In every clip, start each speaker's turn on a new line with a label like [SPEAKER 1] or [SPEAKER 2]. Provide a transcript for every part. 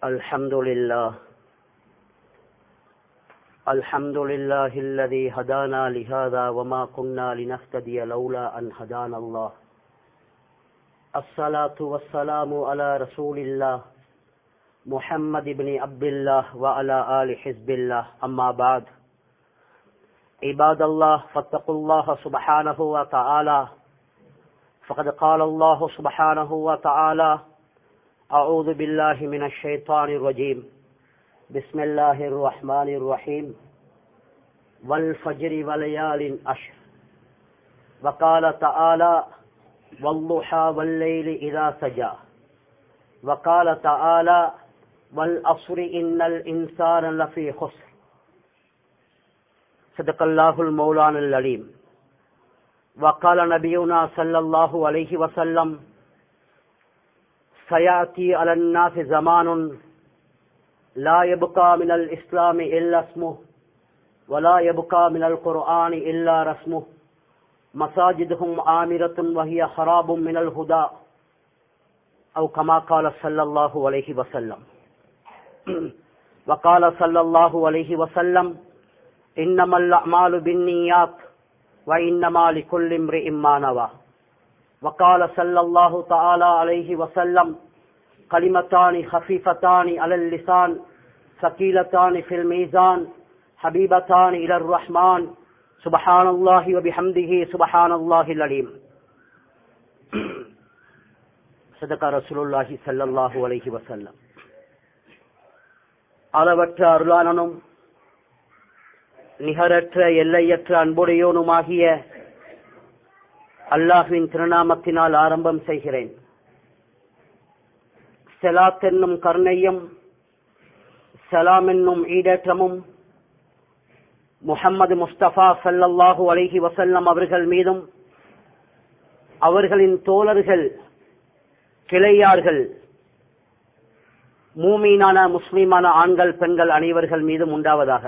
[SPEAKER 1] الحمد لله الحمد لله الذي هدانا لهذا وما كنا لنهتدي لولا أن هدانا الله الصلاة والسلام على رسول الله محمد بن عبد الله وعلى آل حزب الله أما بعد عباد الله فاتقوا الله سبحانه وتعالى فقد قال الله سبحانه وتعالى أعوذ بالله من الشيطان الرجيم بسم الله الرحمن الرحيم والفجر وليال أشر وقال تعالى والضحى والليل إذا سجى وقال تعالى والأصر إن الإنسان لفي خسر صدق الله المولان العليم وقال نبينا صلى الله عليه وسلم سيأتي على الناس زمان لا يبقى من الإسلام إلا اسمه ولا يبقى من القرآن إلا رسمه مساجدهم آمرة وهي خراب من الهدى أو كما قال صلى الله عليه وسلم وقال صلى الله عليه وسلم إنما الأعمال بالنيات وإنما لكل امرئ ما نوى وقال صلى الله تعالى عليه وسلم كلمتان خفيفتان على اللسان ثقيلتان في الميزان حبيبتان إلى الرحمن سبحان الله وبحمده سبحان الله العليم صدق رسول الله صلى الله عليه وسلم அளவற்ற அருளானனும் நிகரற்ற எல்லையற்ற அன்புடையோனுமாகிய அல்லாஹுவின் திருநாமத்தினால் ஆரம்பம் செய்கிறேன் செலாத் என்னும் கருணையும் சலாம் என்னும் ஈடேற்றமும் முகம்மது முஸ்தபா சல்லல்லாஹு அலைஹி வசல்லம் அவர்கள் மீதும் அவர்களின் தோழர்கள் கிளையார்கள் மூமீனான முஸ்லிமான ஆண்கள் பெண்கள் அனைவர்கள் மீதும் உண்டாவதாக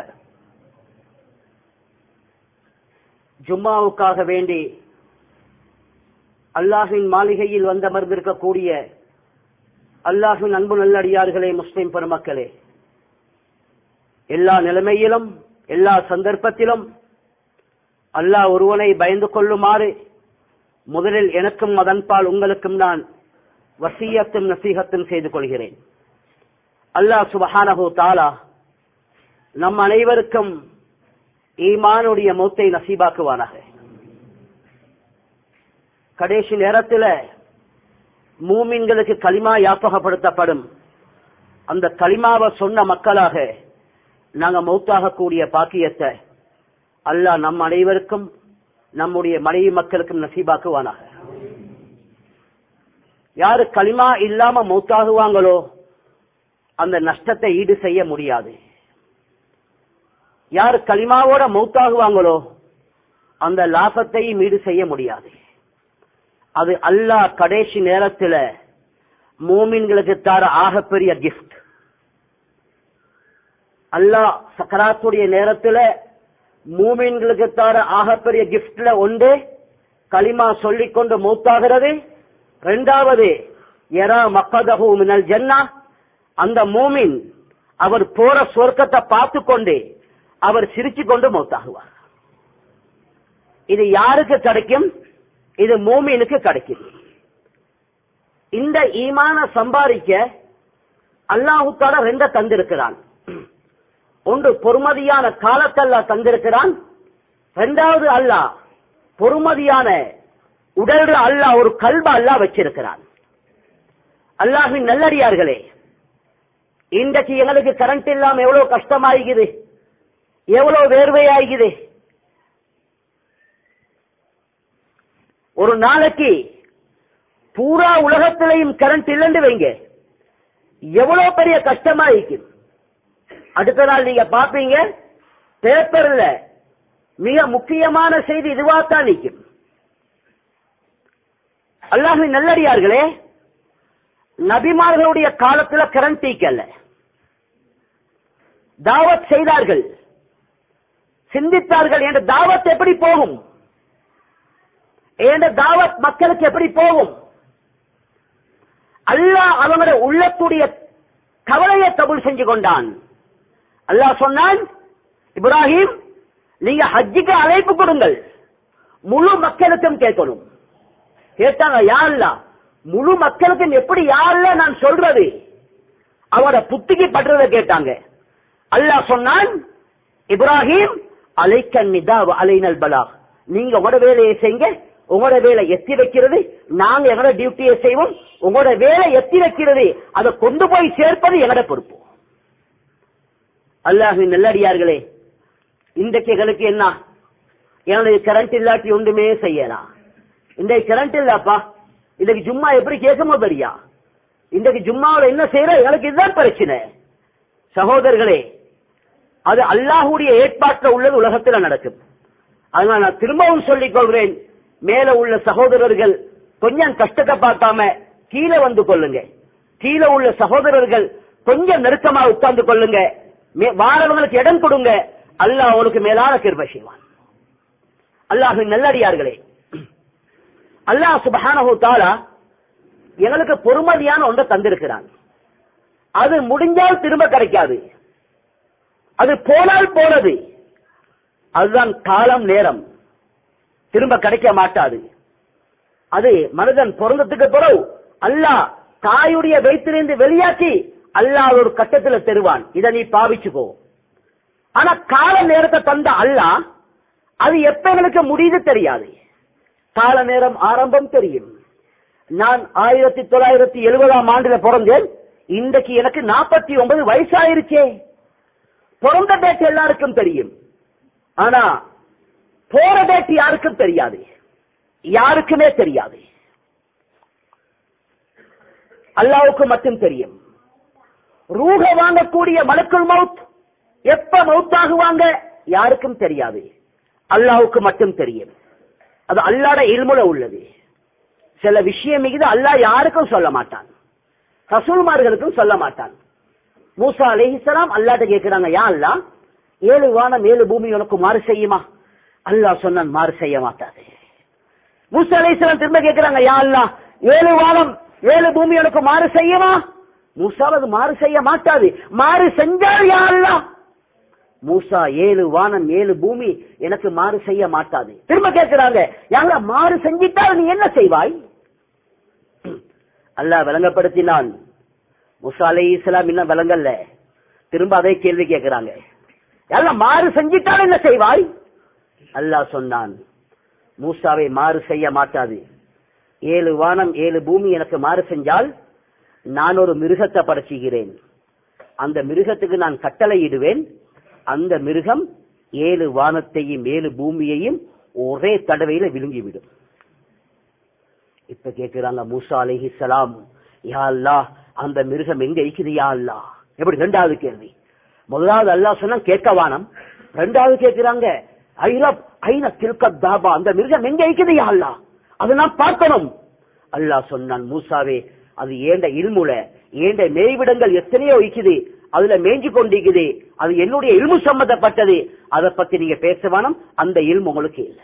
[SPEAKER 1] ஜும்மாவுக்காக வேண்டி அல்லாஹின் மாளிகையில் வந்தமர்ந்திருக்கக்கூடிய அல்லாஹின் அன்பு நல்லடியார்களே முஸ்லிம் பெருமக்களே எல்லா நிலைமையிலும் எல்லா சந்தர்ப்பத்திலும் அல்லாஹ் ஒருவனை பயந்து கொள்ளுமாறு முதலில் எனக்கும் அதன்பால் உங்களுக்கும் நான் வசியத்தும் நசீகத்தும் செய்து கொள்கிறேன் அல்லாஹ் சுபஹானஹு தாலா நம் அனைவருக்கும் ஈமானுடைய மௌத்தை நசீபாக்குவானாக கடைசி நேரத்தில் மூமின்களுக்கு களிமா யாப்பகப்படுத்தப்படும் அந்த களிமாவை சொன்ன மக்களாக நாங்க மௌத்தாகக்கூடிய பாக்கியத்தை அல்லாஹ் நம் அனைவருக்கும் நம்முடைய மனைவி மக்களுக்கும் நசீபாக்குவானாக யாரு களிமா இல்லாம மௌத்தாகுவாங்களோ அந்த நஷ்டத்தை ஈடு செய்ய முடியாது யார் களிமாவோட மௌத்தாகுவாங்களோ அந்த லாபத்தையும் ஈடு செய்ய முடியாது அது அல்லாஹ் கடைசி நேரத்தில் மூமின்களுக்கு தார ஆகப்பெரிய கிஃப்ட் அல்லாஹ் சக்கராத்துடைய நேரத்தில் மூமின்களுக்கு தார ஆகப்பெரிய கிஃப்ட்ல ஒன்று களிமா சொல்லிக்கொண்டு மௌத்தாகிறது இரண்டாவது எரா மக்கதகு மினல் ஜன்னா அந்த மூமின் அவர் போற சொர்க்கத்தை பார்த்து கொண்டு அவர் சிரிச்சு கொண்டு மௌத்தாகுவார் இது யாருக்கு கிடைக்கும் இது மூமீனுக்கு கிடைக்கும் இந்த ஈமான சம்பாதிக்க அல்லாஹுத்தால ரெண்ட தந்திருக்கிறான் ஒன்று பொறுமதியான காலத்தல்லா தந்திருக்கிறான் இரண்டாவது அல்லாஹ் பொறுமதியான உடல் அல்லாஹ் ஒரு கல்வ அல்லாஹ் வச்சிருக்கிறான் அல்லாஹின் நல்லடியார்களே இன்றைக்கு எங்களுக்கு கரண்ட் இல்லாம எவ்வளவு கஷ்டமாயிக்குது எவ்வளவு வேர்வையாகுது ஒரு நாளைக்கு பூரா உலகத்திலையும் கரண்ட் இல்லைன்னு வைங்க எவ்வளவு பெரிய கஷ்டமா இருக்கும் அடுத்த நாள் நீங்க பாப்பீங்க பேப்பர்ல மிக முக்கியமான செய்தி இதுவாத்தான் நிற்கும் அல்லாஹின் நல்லடியார்களே நபிமார்களுடைய காலத்துல கரண்ட் தீக்கல்ல தாவத் செய்தார்கள் சிந்தித்தார்கள் என்ற தாவத் எப்படி போகும் என்ற தாவத் மக்களுக்கு எப்படி போகும் அல்லாஹ் அவங்களுடைய உள்ளத்துடைய கவலையை கபூல் செஞ்சு கொண்டான் அல்லாஹ் சொன்னான் இப்ராஹிம் நீங்க ஹஜ்ஜுக்கு அழைப்பு கொடுங்கள் முழு மக்களுக்கும் கேட்கணும் கேட்டாங்க யாருல முழு மக்களுக்கும் எப்படி யாருல நான் சொல்றது அவரோட புத்திக்கு படுறத கேட்டாங்க அல்லாஹ் சொன்னான் இப்ராஹிம் அலைக்க நிதா அலைனல் பலா நீங்க உங்களோட வேலையை செய்யுங்க உங்களோட வேலை எத்தி வைக்கிறது நாங்க எங்களோட டியூட்டியை செய்வோம் உங்களோட வேலை எத்தி வைக்கிறது அதை கொண்டு போய் சேர்ப்பது எங்களோட பொறுப்பு அல்லாஹின் நல்லடியார்களே இன்றைக்கு எங்களுக்கு என்ன எனக்கு கரண்ட் இல்லாட்டி ஒன்றுமே செய்யலாம் இன்றைக்கு கரண்ட் இல்லப்பா இன்னைக்கு ஜும்மா எப்படி கேட்கமோ பெரியா இன்றைக்கு ஜும்மாவில் என்ன செய்யற எனக்கு இதுதான் பிரச்சனை சகோதரர்களே அது அல்லாஹுடைய ஏற்பாட்டில் உள்ளது உலகத்தில் நடக்கும் அதனால நான் திரும்பவும் சொல்லிக் கொள்கிறேன் மேல உள்ள சகோதரர்கள் கொஞ்சம் கஷ்டத்தை பார்க்காம கீழே வந்து கொள்ளுங்க கீழே உள்ள சகோதரர்கள் கொஞ்சம் நெருக்கமா உட்கார்ந்து கொள்ளுங்க மே- வாரவங்களுக்கு இடம் கொடுங்க அல்லாஹ் அவனுக்கு மேலான கிருபை செய்வான் அல்லாஹ் நல்லடியார்களே அல்லாஹ் சுபஹானஹு தஆலா எங்களுக்கு பொறுமதியான ஒன்றை தந்திருக்கிறான் அது முடிஞ்சால் திரும்ப கிடைக்காது அது போனால் போனது அதுதான் காலம் நேரம் திரும்ப கிடைக்க மாட்டாது அது மனிதன் பிறந்ததுக்கு பிறகு அல்லாஹ் தாயுடைய வயிற்றிலிருந்து வெளியாக்கி அல்லாஹ் ஒரு கட்டத்துல தருவான் இதை நீ பாவிச்சுக்கோ ஆனா கால நேரத்தை தந்த அல்லாஹ் அது எப்ப எங்களுக்கு முடியுது தெரியாது கால நேரம் ஆரம்பம் தெரியும் நான் ஆயிரத்தி தொள்ளாயிரத்தி எழுபதாம் ஆண்டுல பிறந்தேன் இன்றைக்கு எனக்கு நாற்பத்தி ஒன்பது வயசாயிருச்சே பிறந்த டேட் எல்லாருக்கும் தெரியும் ஆனா போற டேட் யாருக்கும் தெரியாது யாருக்குமே தெரியாது அல்லாவுக்கு மட்டும் தெரியும் ரூக வாங்கக்கூடிய மலக்குள் மவுத் எப்ப மவுத்தாகுவாங்க யாருக்கும் தெரியாது அல்லாவுக்கு மட்டும் தெரியும் அது அல்லாட இல்முல உள்ளது சில விஷயம் மிகுது அல்லாஹ் யாருக்கும் சொல்ல மாட்டான் ரசூல்மார்களுக்கும் சொல்ல மாட்டான் மூசா அலைஹிஸ்ஸலாம் அல்லாட்ட கேட்கிறாங்க யா அல்லாஹ் ஏழு வானம் ஏழு பூமி உனக்கு மாறு செய்யுமா அல்லாஹ் சொன்னான் மாறு செய்ய மாட்டாது மூசா அலைஹிஸ்ஸலாம் திரும்ப கேட்கிறாங்க யா அல்லாஹ் ஏழு வானம் ஏழு பூமி உனக்கு மாறு செய்யுமா மூசா அது மாறு செய்ய மாட்டாது மாறு செஞ்சால் யா அல்லாஹ் மூசா ஏழு வானம் ஏழு பூமி எனக்கு மாறு செய்ய மாட்டாது திரும்ப கேட்கிறாங்க யாரா மாறு செஞ்சிட்டால் நீ என்ன செய்வாய் அல்லாஹ் விளங்கப்படுத்தினான் முசா அலை இஸ்லாம் இன்னும் விளங்கல்ல திரும்ப அதே கேள்வி கேட்கிறாங்க எல்லாம் மாறு செஞ்சிட்டால் என்ன செய்வாய் அல்லாஹ் சொன்னான் மூசாவை மாறு செய்ய மாட்டாது ஏழு வானம் ஏழு பூமி எனக்கு மாறு செஞ்சால் நான் ஒரு மிருகத்தை படைச்சுகிறேன் அந்த மிருகத்துக்கு நான் கட்டளையிடுவேன் அந்த மிருகம் ஏழு வானத்தையும் ஏழு பூமியையும் ஒரே தடவையில விழுங்கிவிடும் இப்ப கேக்குறாங்க மூசா அலைஹி சலாம் யா அல்லாஹ் அந்த மிருகம் எங்க இருக்குது யா அல்லாஹ் எப்படி ரெண்டாவது கேள்வி முதலாவது அல்லாஹ் சொன்னா கேட்க வானம் ரெண்டாவது கேக்குறாங்க ஐரப் ஐன தில்க தாபா அந்த மிருகம் எங்க இருக்குது யா அல்லாஹ் அது நான் பார்க்கணும் அல்லாஹ் சொன்னான் மூசாவே அது ஏண்ட இல்முல ஏண்ட மேய்விடங்கள் எத்தனையோ இருக்குது அதுல மேய்ஞ்சு கொண்டிருக்குது அது என்னுடைய இல்மு சம்பந்தப்பட்டது அதை பத்தி நீங்க பேசவானம் அந்த இல்மு உங்களுக்கு இல்லை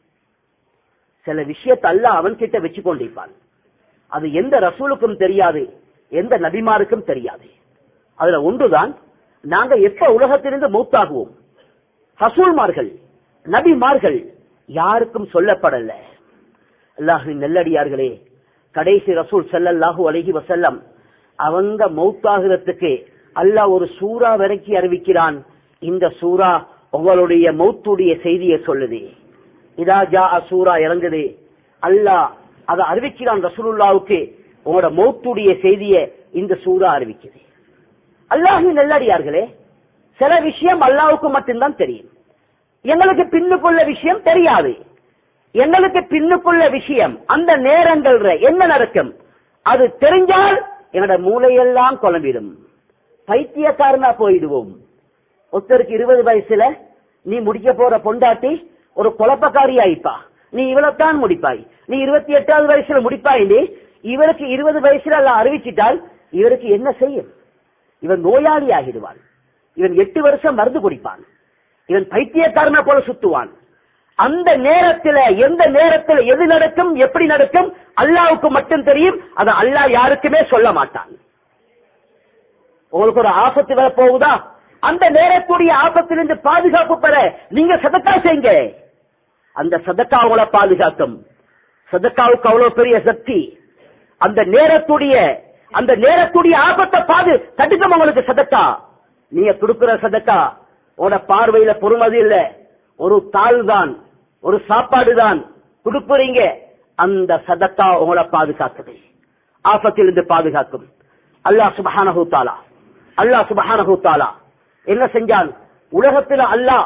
[SPEAKER 1] சில விஷயத்தை அல்ல அவன் கிட்ட வச்சு கொண்டிருப்பான் அது எந்த ரசூலுக்கும் தெரியாது எந்த நபிமாருக்கும் தெரியாது அதுல ஒன்றுதான் நாங்க எப்ப உலகத்திலிருந்து மூத்தாகுவோம் ரசூல்மார்கள் நபிமார்கள் யாருக்கும் சொல்லப்படல அல்லாஹின் நெல்லடியார்களே கடைசி ரசூல் ஸல்லல்லாஹு அலைஹி வஸல்லம் அவங்க மௌத்தாகிறதுக்கு அல்லாஹ் ஒரு சூறா வரைக்கும் அறிவிக்கிறான் இந்த சூறா உங்களுடைய மௌத்துடைய செய்தியை சொல்லுது இதா ஜா சூரா இறங்குது அல்லாஹ் அதை அறிவிக்கிறான் ரசூலுல்லாவுக்கு உங்களோட மௌத்துடைய செய்தியை இந்த சூறா அறிவிக்குது அல்லாஹின் நல்லடியார்களே சில விஷயம் அல்லாவுக்கு மட்டும்தான் தெரியும் எங்களுக்கு பின்னுக்குள்ள விஷயம் தெரியாது எங்களுக்கு பின்னுக்குள்ள விஷயம் அந்த நேரங்கள்ல என்ன நடக்கும் அது தெரிஞ்சால் என்னோட மூளையெல்லாம் குழம்பிடும் பைத்தியக்காரனா போயிடுவோம் ஒருத்தருக்கு இருபது வயசுல நீ முடிக்க போற பொண்டாட்டி ஒரு குழப்பக்காரி ஆயிப்பா நீ இவ்வளவுதான் முடிப்பாய் நீ இருபத்தி எட்டாவது வயசுல முடிப்பாய் இவருக்கு இருபது வயசுல எல்லாம் அறிவிச்சிட்டால் இவருக்கு என்ன செய்யும் இவன் நோயாளி ஆகிடுவான் இவன் எட்டு வருஷம் மருந்து குடிப்பான் இவன் பைத்தியக்காரனா போல சுத்துவான் அந்த நேரத்துல எந்த நேரத்துல எது நடக்கும் எப்படி நடக்கும் அல்லாவுக்கு மட்டும் தெரியும் அதை அல்லாஹ் யாருக்குமே சொல்ல மாட்டான் உங்களுக்கு ஒரு ஆபத்து வர போகுதா அந்த நேரத்துடைய ஆபத்திலிருந்து பாதுகாப்பு பெற நீங்க சதக்கா செய்யுங்க அந்த சதக்கா உங்களை பாதுகாக்கும் சதக்காவுக்கு அவ்வளவு பெரிய சக்தி அந்த நேரத்துடைய அந்த நேரத்துடைய ஆபத்தை பாது தடுக்கும் உங்களுக்கு சதக்கா நீங்க கொடுக்கிற சதக்கா உங்களோட பார்வையில பொறுமதி இல்ல ஒரு தாள் தான் ஒரு சாப்பாடு தான் கொடுக்குறீங்க அந்த சதக்கா உங்களை பாதுகாக்குது ஆபத்திலிருந்து பாதுகாக்கும் அல்லாஹ் சுபஹானஹு தாலா அல்லாஹ் சுபஹானஹு தாலா என்ன செஞ்சான் உலகத்துல அல்லாஹ்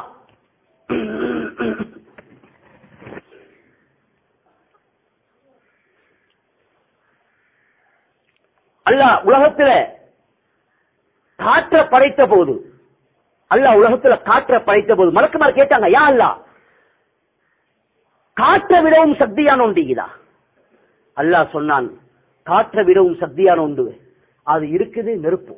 [SPEAKER 1] அல்லாஹ் உலகத்துல காற்ற படைத்த போது அல்லாஹ் உலகத்துல காற்ற படைத்த போது மலக்குமார் கேட்டாங்க யா அல்லாஹ் காற்ற விடவும் சக்தியான ஒன்றுகிறா அல்லாஹ் சொன்னான் காற்ற விடவும் சக்தியான ஒன்று அது இருக்குது நெருப்பு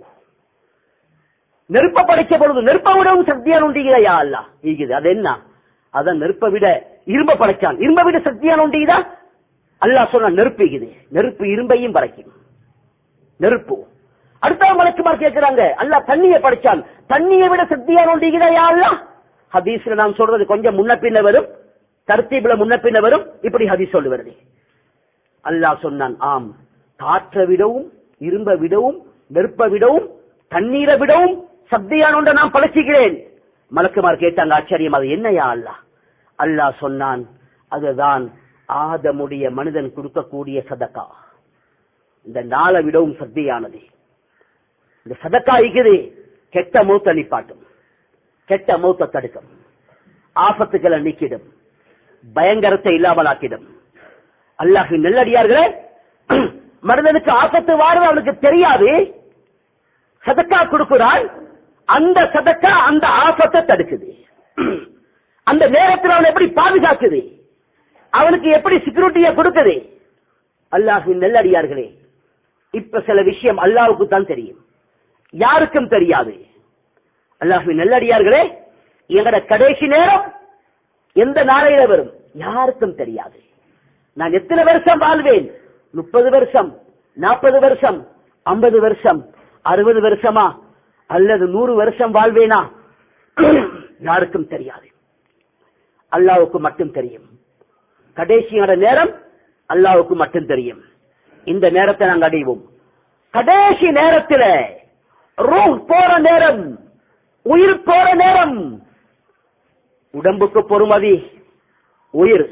[SPEAKER 1] நெருப்ப படைச்ச பொழுது நெருப்ப விடவும் சக்தியான ஒன்றுகிறா யா அல்லாஹ் இருக்குது அது என்ன அதான் நெருப்பை விட இரும்ப படைச்சான் இரும்ப விட சக்தியான ஒன்றுகிறா அல்லாஹ் சொன்னான் நெருப்பு இருக்குது நெருப்பு இரும்பையும் படைக்கும் நெருப்பு அடுத்த மலக்குமார் கேட்கிறாங்க அல்லாஹ் தண்ணியை படைச்சான் தண்ணியை விட சக்தியான ஒன்றுகிறா யா அல்லாஹ் ஹதீஸ்ல நான் சொல்றது கொஞ்சம் முன்ன பின்ன வரும் தர்த்தீப்ல முன்ன பின்ன வரும் இப்படி ஹதீஸ் சொல்லி வருது அல்லாஹ் சொன்னான் ஆம் காற்றை விடவும் இரும்ப விடவும் நெருப்ப விடவும் தண்ணீரை விடவும் சக்தியான ஒன்றை நான் படைச்சுகிறேன் மலக்குமார் கேட்டாங்க ஆச்சரியம் அது என்னையா அல்லாஹ் அல்லாஹ் சொன்னான் அதுதான் ஆதமுடைய மனிதன் கொடுக்கக்கூடிய சதக்கா இந்த நாளை விடவும் சக்தியானது இந்த சதக்கா இருக்குது கெட்ட மூத்த நிப்பாட்டும் கெட்ட மூத்த தடுக்கும் ஆபத்துக்களை நீக்கிடும் பயங்கரத்தை இல்லாமலாக்கிடும் அல்லாஹின் நெல்லடியார்களே மனிதனுக்கு ஆபத்து வாருது அவனுக்கு தெரியாது சதக்கா கொடுக்கிறான் அந்த சதக்கா அந்த ஆபத்தை தடுக்குது அந்த நேரத்தில் அவன் எப்படி பாதுகாக்குது அவனுக்கு எப்படி செக்யூரிட்டியை கொடுக்குது அல்லாஹின் நெல்லடியார்களே இப்ப சில விஷயம் அல்லாவுக்கு தான் தெரியும் யாருக்கும் தெரியாது அல்லாஹின் நெல்லடியார்களே எங்கட கடைசி நேரம் எந்த நாளையில வரும் யாருக்கும் தெரியாது நான் எத்தனை வருஷம் வாழ்வேன் முப்பது வருஷம் நாற்பது வருஷம் ஐம்பது வருஷம் அறுபது வருஷமா அல்லது நூறு வருஷம் வாழ்வேனா யாருக்கும் தெரியாது அல்லாவுக்கு மட்டும் தெரியும் கடைசியோட நேரம் அல்லாவுக்கு மட்டும் தெரியும் இந்த நேரத்தை நாங்கள் அடைவோம் கடைசி நேரத்தில் ரூஹ் போற நேரம் உயிர் போற நேரம் உடம்புக்கு பொறுமதி உயிர்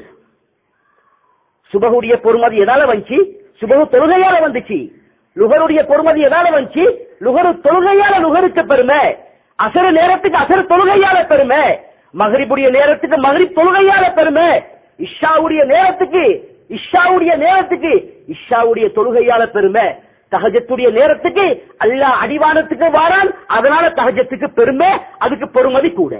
[SPEAKER 1] சுபகுடைய பொறுமதி எதால வந்துச்சு சுபகு தொழுகையால வந்துச்சு லுகருடைய பொறுமதி எதால வந்துச்சு லுகரு தொழுகையால லுகருக்கு பெருமை அசர நேரத்துக்கு அசர தொழுகையால பெருமை மகரிபுடைய நேரத்துக்கு மகரிப் தொழுகையால பெருமை இஷாவுடைய நேரத்துக்கு இஷாவுடைய நேரத்துக்கு இஷாவுடைய தொழுகையால பெருமை தகஜத்துடைய நேரத்துக்கு அல்லாஹ் அடிவானத்துக்கு வாரான் அதனால தகஜத்துக்கு பெருமை அதுக்கு பொறுமதி கூட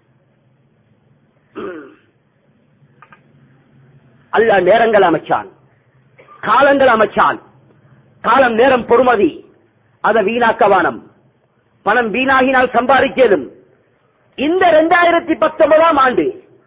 [SPEAKER 1] அல்லாஹ் நேரங்கள் அமைச்சான் காலங்கள் அமைச்சான் காலம் நேரம் பொறுமதி அதை வீணாக்கவானம் பணம் வீணாகினால் சம்பாதிக்கலும் இந்த இரண்டாயிரத்தி பத்தொன்பதாம் ஆண்டு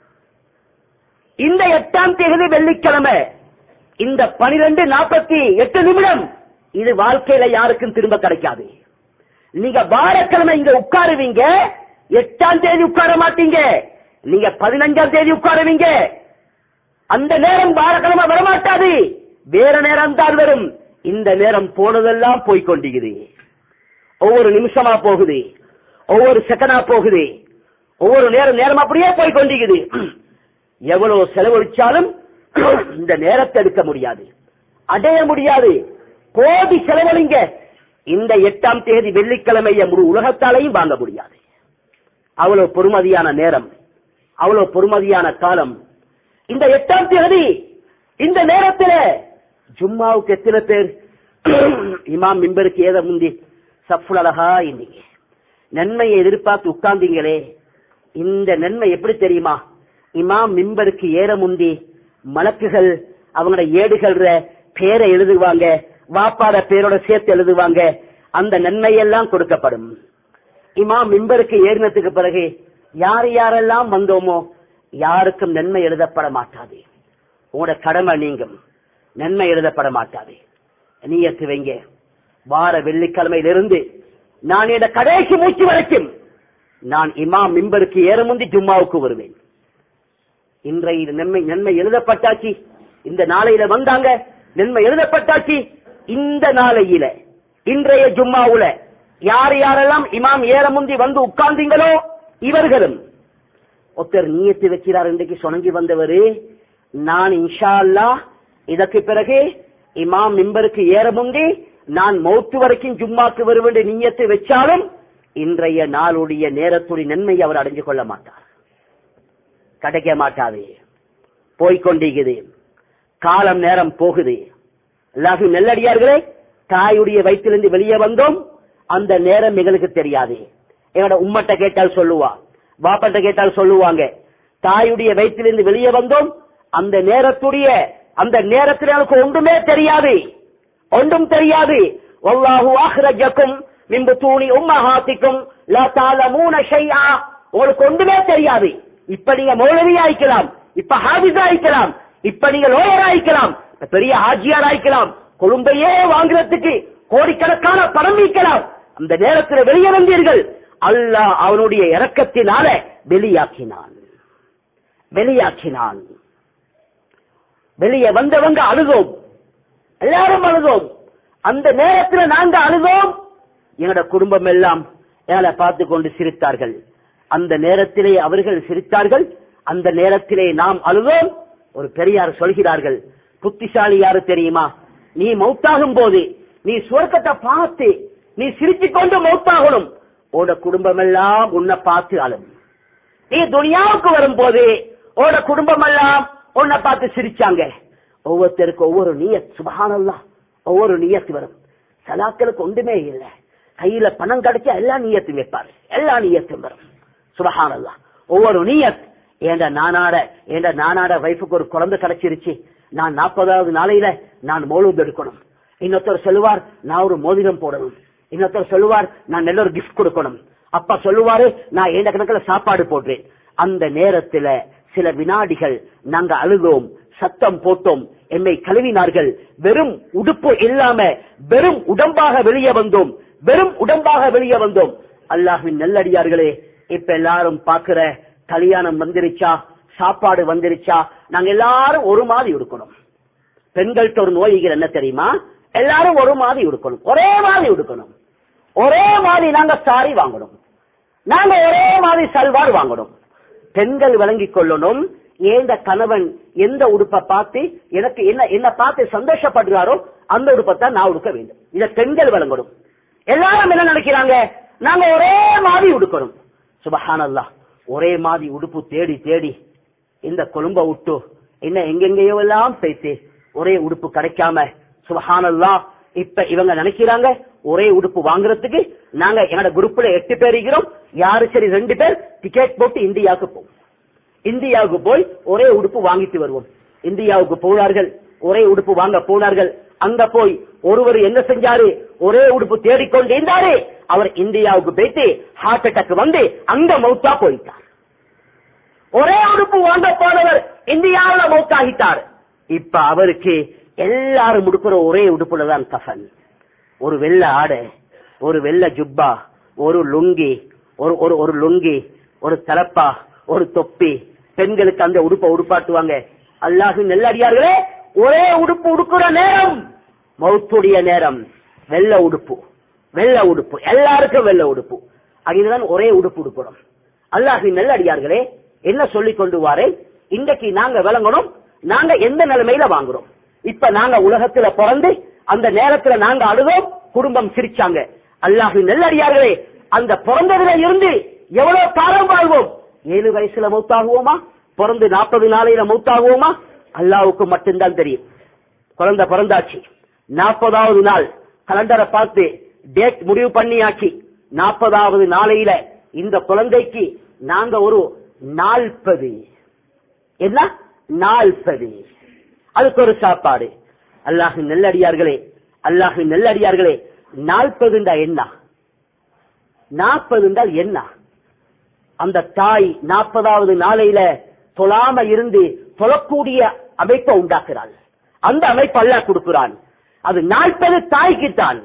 [SPEAKER 1] இந்த எட்டாம் தேதி வெள்ளிக்கிழமை இந்த பனிரெண்டு நாற்பத்தி எட்டு நிமிடம் இது வாழ்க்கையில யாருக்கும் திரும்ப கிடைக்காது நீங்க வாரக்கிழமை இங்க உட்காருவீங்க எட்டாம் தேதி உட்கார மாட்டீங்க நீங்க பதினஞ்சாம் தேதி உட்காருவீங்க அந்த நேரம் வாரக்கிழமை வரமாட்டாது வேற நேரம் தான் வரும் இந்த நேரம் போனதெல்லாம் போய்கொண்டிருக்குது ஒவ்வொரு நிமிஷமா போகுது ஒவ்வொரு செகண்டா போகுது ஒவ்வொரு நேரம் நேரம் அப்படியே போய்கொண்டிருக்குது எவ்வளவு செலவழிச்சாலும் இந்த நேரத்தை எடுக்க முடியாது அடைய முடியாது கோடி செலவழிங்க இந்த எட்டாம் தேதி வெள்ளிக்கிழமைய முழு உலகத்தாலையும் வாங்க முடியாது அவ்வளவு பொறுமதியான நேரம் அவ்வளவு பொறுமதியான காலம் இந்த எட்டாம் தேதி இந்த நேரத்தில் ஜும்மாவுக்கு எத்தனை பேர் இமாம் மிம்பருக்கு ஏத முந்தி சஃபுல் அழகா இன்னைக்கு நன்மையை எதிர்பார்த்து உட்கார்ந்தீங்களே இந்த நன்மை எப்படி தெரியுமா இமாம் மிம்பருக்கு ஏற முந்தி மலக்குகள் அவங்களோட ஏடுகள் பேரை எழுதுவாங்க வாப்பாட பேரோட சேர்த்து எழுதுவாங்க அந்த நன்மை எல்லாம் கொடுக்கப்படும் இமாம் மிம்பருக்கு ஏறினதுக்கு பிறகு யார் யாரெல்லாம் வந்தோமோ யாருக்கும் நன்மை எழுதப்பட மாட்டாது உங்களோட கடமை நீங்கும் நன்மை எழுதப்பட மாட்டாது நீயத்து வைங்க வார வெள்ளிக்கிழமையிலிருந்து நான் என் கடைசி மூச்சு வரைக்கும் நான் இமாம் மிம்பருக்கு ஏற முந்தி ஜும்மாவுக்கு வருவேன் இன்றைய நன்மை நன்மை எழுதப்பட்டாச்சு இந்த நாளையில வந்தாங்க நன்மை எழுதப்பட்டாச்சு இந்த நாளையில இன்றைய ஜும்மாவுல யார் யாரெல்லாம் இமாம் ஏற முந்தி வந்து உட்கார்ந்தீங்களோ இவர்களும் ஒருத்தர் நீயத்து வக்கிறார் இன்றைக்கு சொனங்கி வந்தவரு நான் இன்ஷா அல்லாஹ் இதற்கு பிறகு இமாம் மிம்பருக்கு ஏற முந்தி நான் மௌத்து வரைக்கும் ஜும்மாக்கு வருவேன் நீயத்தை வச்சாலும் இன்றைய நாளுடைய நேரத்துடைய நன்மை அவர் அடைஞ்சு கொள்ள மாட்டார் கிடைக்க மாட்டாது போய்கொண்டிருக்குது காலம் நேரம் போகுது எல்லாரும் நெல்லடியார்களே தாயுடைய வயிற்றிலிருந்து வெளியே வந்தோம் அந்த நேரம் எங்களுக்கு தெரியாது எங்களோட உம்மட்ட கேட்டால் சொல்லுவா பாப்பட்ட கேட்டால் சொல்லுவாங்க தாயுடைய வயிற்றிலிருந்து வெளியே வந்தோம் அந்த நேரத்துடைய அந்த நேரத்தில் எனக்கு ஒன்றுமே தெரியாது ஒன்றும் தெரியாது வல்லாஹு அஹ்ரஜக்கும் மின்பு தூணி உம்மஹாத்திக்கும் லா தாலமூன ஷைஆ உங்களுக்கு ஒன்றுமே தெரியாது இப்ப நீங்க மௌலவி ஆயிக்கலாம் இப்ப ஹாபிஸ் ஆயிக்கலாம் இப்ப நீங்க லோயர் ஆயிக்கலாம் இப்ப பெரிய ஹாஜியார் ஆயிக்கலாம் கொழும்பையே வாங்குறதுக்கு கோடிக்கணக்கான பணம் வைக்கலாம் அந்த நேரத்தில் வெளியே வந்தீர்கள் அல்லாஹ் அவனுடைய இரக்கத்தினால வெளியாக்கினான் வெளியாக்கினான் வெளியே வந்தவங்க அழுதோம் எல்லாரும் அழுதோம் அந்த நேரத்தில் நாங்க அழுதோம் எங்களோட குடும்பம் எல்லாம் எங்களை பார்த்து கொண்டு சிரித்தார்கள் அந்த நேரத்திலே அவர்கள் சிரித்தார்கள் அந்த நேரத்திலே நாம் அழுதோம் ஒரு பெரியார் சொல்கிறார்கள் புத்திசாலி யாரு தெரியுமா நீ மௌத்தாகும் போது நீ சுவர்க்கத்தை பார்த்து நீ சிரித்துக் கொண்டு மௌத்தாகணும் உட குடும்பம் எல்லாம் உன்னை பார்த்து அழும் நீ துனியாவுக்கு வரும்போது உட குடும்பம் எல்லாம் உன்னை பார்த்து சிரிச்சாங்க ஒவ்வொருத்தருக்கு ஒவ்வொரு நியத் சுபஹானல்லா ஒவ்வொரு நியத்து வரும் சலாக்களுக்கு ஒன்றுமே இல்லை கையில பணம் கிடைச்சா எல்லா நியத்தும் வைப்பாரு எல்லா நியத்தும் வரும் சுபஹானல்லா ஒவ்வொரு நியத் ஏண்ட நானாட ஏண்ட நானாட வைஃபுக்கு ஒரு குழந்தை கிடைச்சிருச்சு நான் நாற்பதாவது நாளையில நான் மௌலூத் எடுக்கணும் இன்னொருத்தர் சொல்லுவார் நான் ஒரு மோதிரம் போடணும் இன்னொருத்தர் சொல்லுவார் நான் நல்ல ஒரு கிஃப்ட் கொடுக்கணும் அப்பா சொல்லுவாரு நான் ஏண்ட கணக்கில் சாப்பாடு போடுறேன் அந்த நேரத்துல சில வினாடிகள் நாங்க அழுதோம் சத்தம் போட்டோம் என்னை கழுவினார்கள் வெறும் உடுப்பு இல்லாம வெறும் உடம்பாக வெளியே வந்தோம் வெறும் உடம்பாக வெளியே வந்தோம் அல்லாஹின் நல்லடியார்களே இப்ப எல்லாரும் பாக்குற கல்யாணம் வந்துருச்சா சாப்பாடு வந்துருச்சா நாங்க எல்லாரும் ஒரு மாதிரி இருக்கணும் பெண்கள்கிட்ட ஒரு நோய்கள் என்ன தெரியுமா எல்லாரும் ஒரு மாதிரி இருக்கணும் ஒரே மாதிரி இருக்கணும் ஒரே மாதிரி நாங்க சாரி வாங்கணும் நாங்க ஒரே மாதிரி சல்வார் வாங்கணும் பெண்கள் விளங்கிக் கொள்ளணும் ஏந்த கணவன் எந்த உடுப்பை பார்த்து எனக்கு என்ன என்ன பார்த்து சந்தோஷப்படுறாரோ அந்த உடுப்பை தான் நான் உடுக்க வேண்டும் இத பெண்கள் விளங்கணும் எல்லாரும் என்ன நினைக்கிறாங்க நாங்க ஒரே மாதிரி உடுக்கணும் சுபஹானல்லா ஒரே மாதிரி உடுப்பு தேடி தேடி இந்த கொழும்ப விட்டு என்ன எங்கெங்கயோ எல்லாம் பேசி ஒரே உடுப்பு கிடைக்காம சுபஹானல்லா இப்ப இவங்க நினைக்கிறாங்க ஒரே உடுப்பு வாங்குறதுக்கு நாங்க என்னோட குரூப்ல எட்டு பேர் இருக்கிறோம் யாரு சரி ரெண்டு பேர் டிக்கெட் போட்டு இந்தியாவுக்கு போவோம் இந்தியாவுக்கு போய் ஒரே உடுப்பு வாங்கிட்டு வருவோம் இந்தியாவுக்கு போனார்கள் ஒரே உடுப்பு வாங்க போனார்கள் அங்க போய் ஒருவர் என்ன செஞ்சாரு ஒரே உடுப்பு தேடிக்கொண்டு இருந்தாரு அவர் இந்தியாவுக்கு போயிட்டு ஹார்ட் அட்டாக் வந்து அங்க மௌத்தா போயிட்டார் ஒரே உடுப்பு வாங்க போனவர் இந்தியாவில் மௌத்தாகிட்டார் இப்ப அவருக்கு எல்லாரும் உடுக்கிற ஒரே உடுப்புல தான் கஃன் ஒரு வெள்ள ஆடை ஒரு வெள்ள ஜுப்பா ஒரு லுங்கி ஒரு ஒரு ஒரு லுங்கி ஒரு தலப்பா ஒரு தொப்பி பெண்களுக்கு அந்த உடுப்பை உடுப்பாட்டுவாங்க அல்லாஹு நெல்லடியார்களே ஒரே உடுப்பு உடுக்குற நேரம் மௌத்துடைய நேரம் வெள்ள உடுப்பு வெள்ள உடுப்பு எல்லாருக்கும் வெள்ள உடுப்பு அங்கதான் ஒரே உடுப்பு உடுக்கணும் அல்லாஹு நெல்லடியார்களே என்ன சொல்லிக் கொண்டு வாரேன் இன்றைக்கு நாங்க விளங்கணும் நாங்க எந்த நிலைமையில வாங்குறோம் இப்ப நாங்க உலகத்துல பிறந்து அந்த நேரத்துல நாங்க அழுதோம் குடும்பம் சிரிச்சாங்க அல்லாஹு நெல்லடியார்களே அந்த பிறந்ததுல இருந்து எவ்வளவு காலம் வாழ்வோம் ஏழு வயசுல மௌத்தாகுவோமா பிறந்து நாற்பது நாளையில மௌத்தாகுவோமா அல்லாவுக்கு மட்டும்தான் தெரியும் குழந்தை பிறந்தாச்சு நாற்பதாவது நாள் கலண்டரை பார்த்து டேட் முடிவு பண்ணியாச்சு நாற்பதாவது நாளையில இந்த குழந்தைக்கு நாங்க ஒரு நாற்பது என்ன நாற்பது அதுக்கு ஒரு சாப்பாடு அல்லாஹு நெல்லடியார்களே அல்லாஹு நெல்லடியார்களே நாற்பதுண்டா என்ன நாற்பது என்றால் என்ன அந்த தாய் நாற்பதாவது நாளையில தொழாம இருந்து தொழக்கூடிய அமைப்பை உண்டாக்குறாள் அந்த அமைப்பு அல்ல கொடுக்கிறான் அது நாற்பது தாய்க்குத்தான்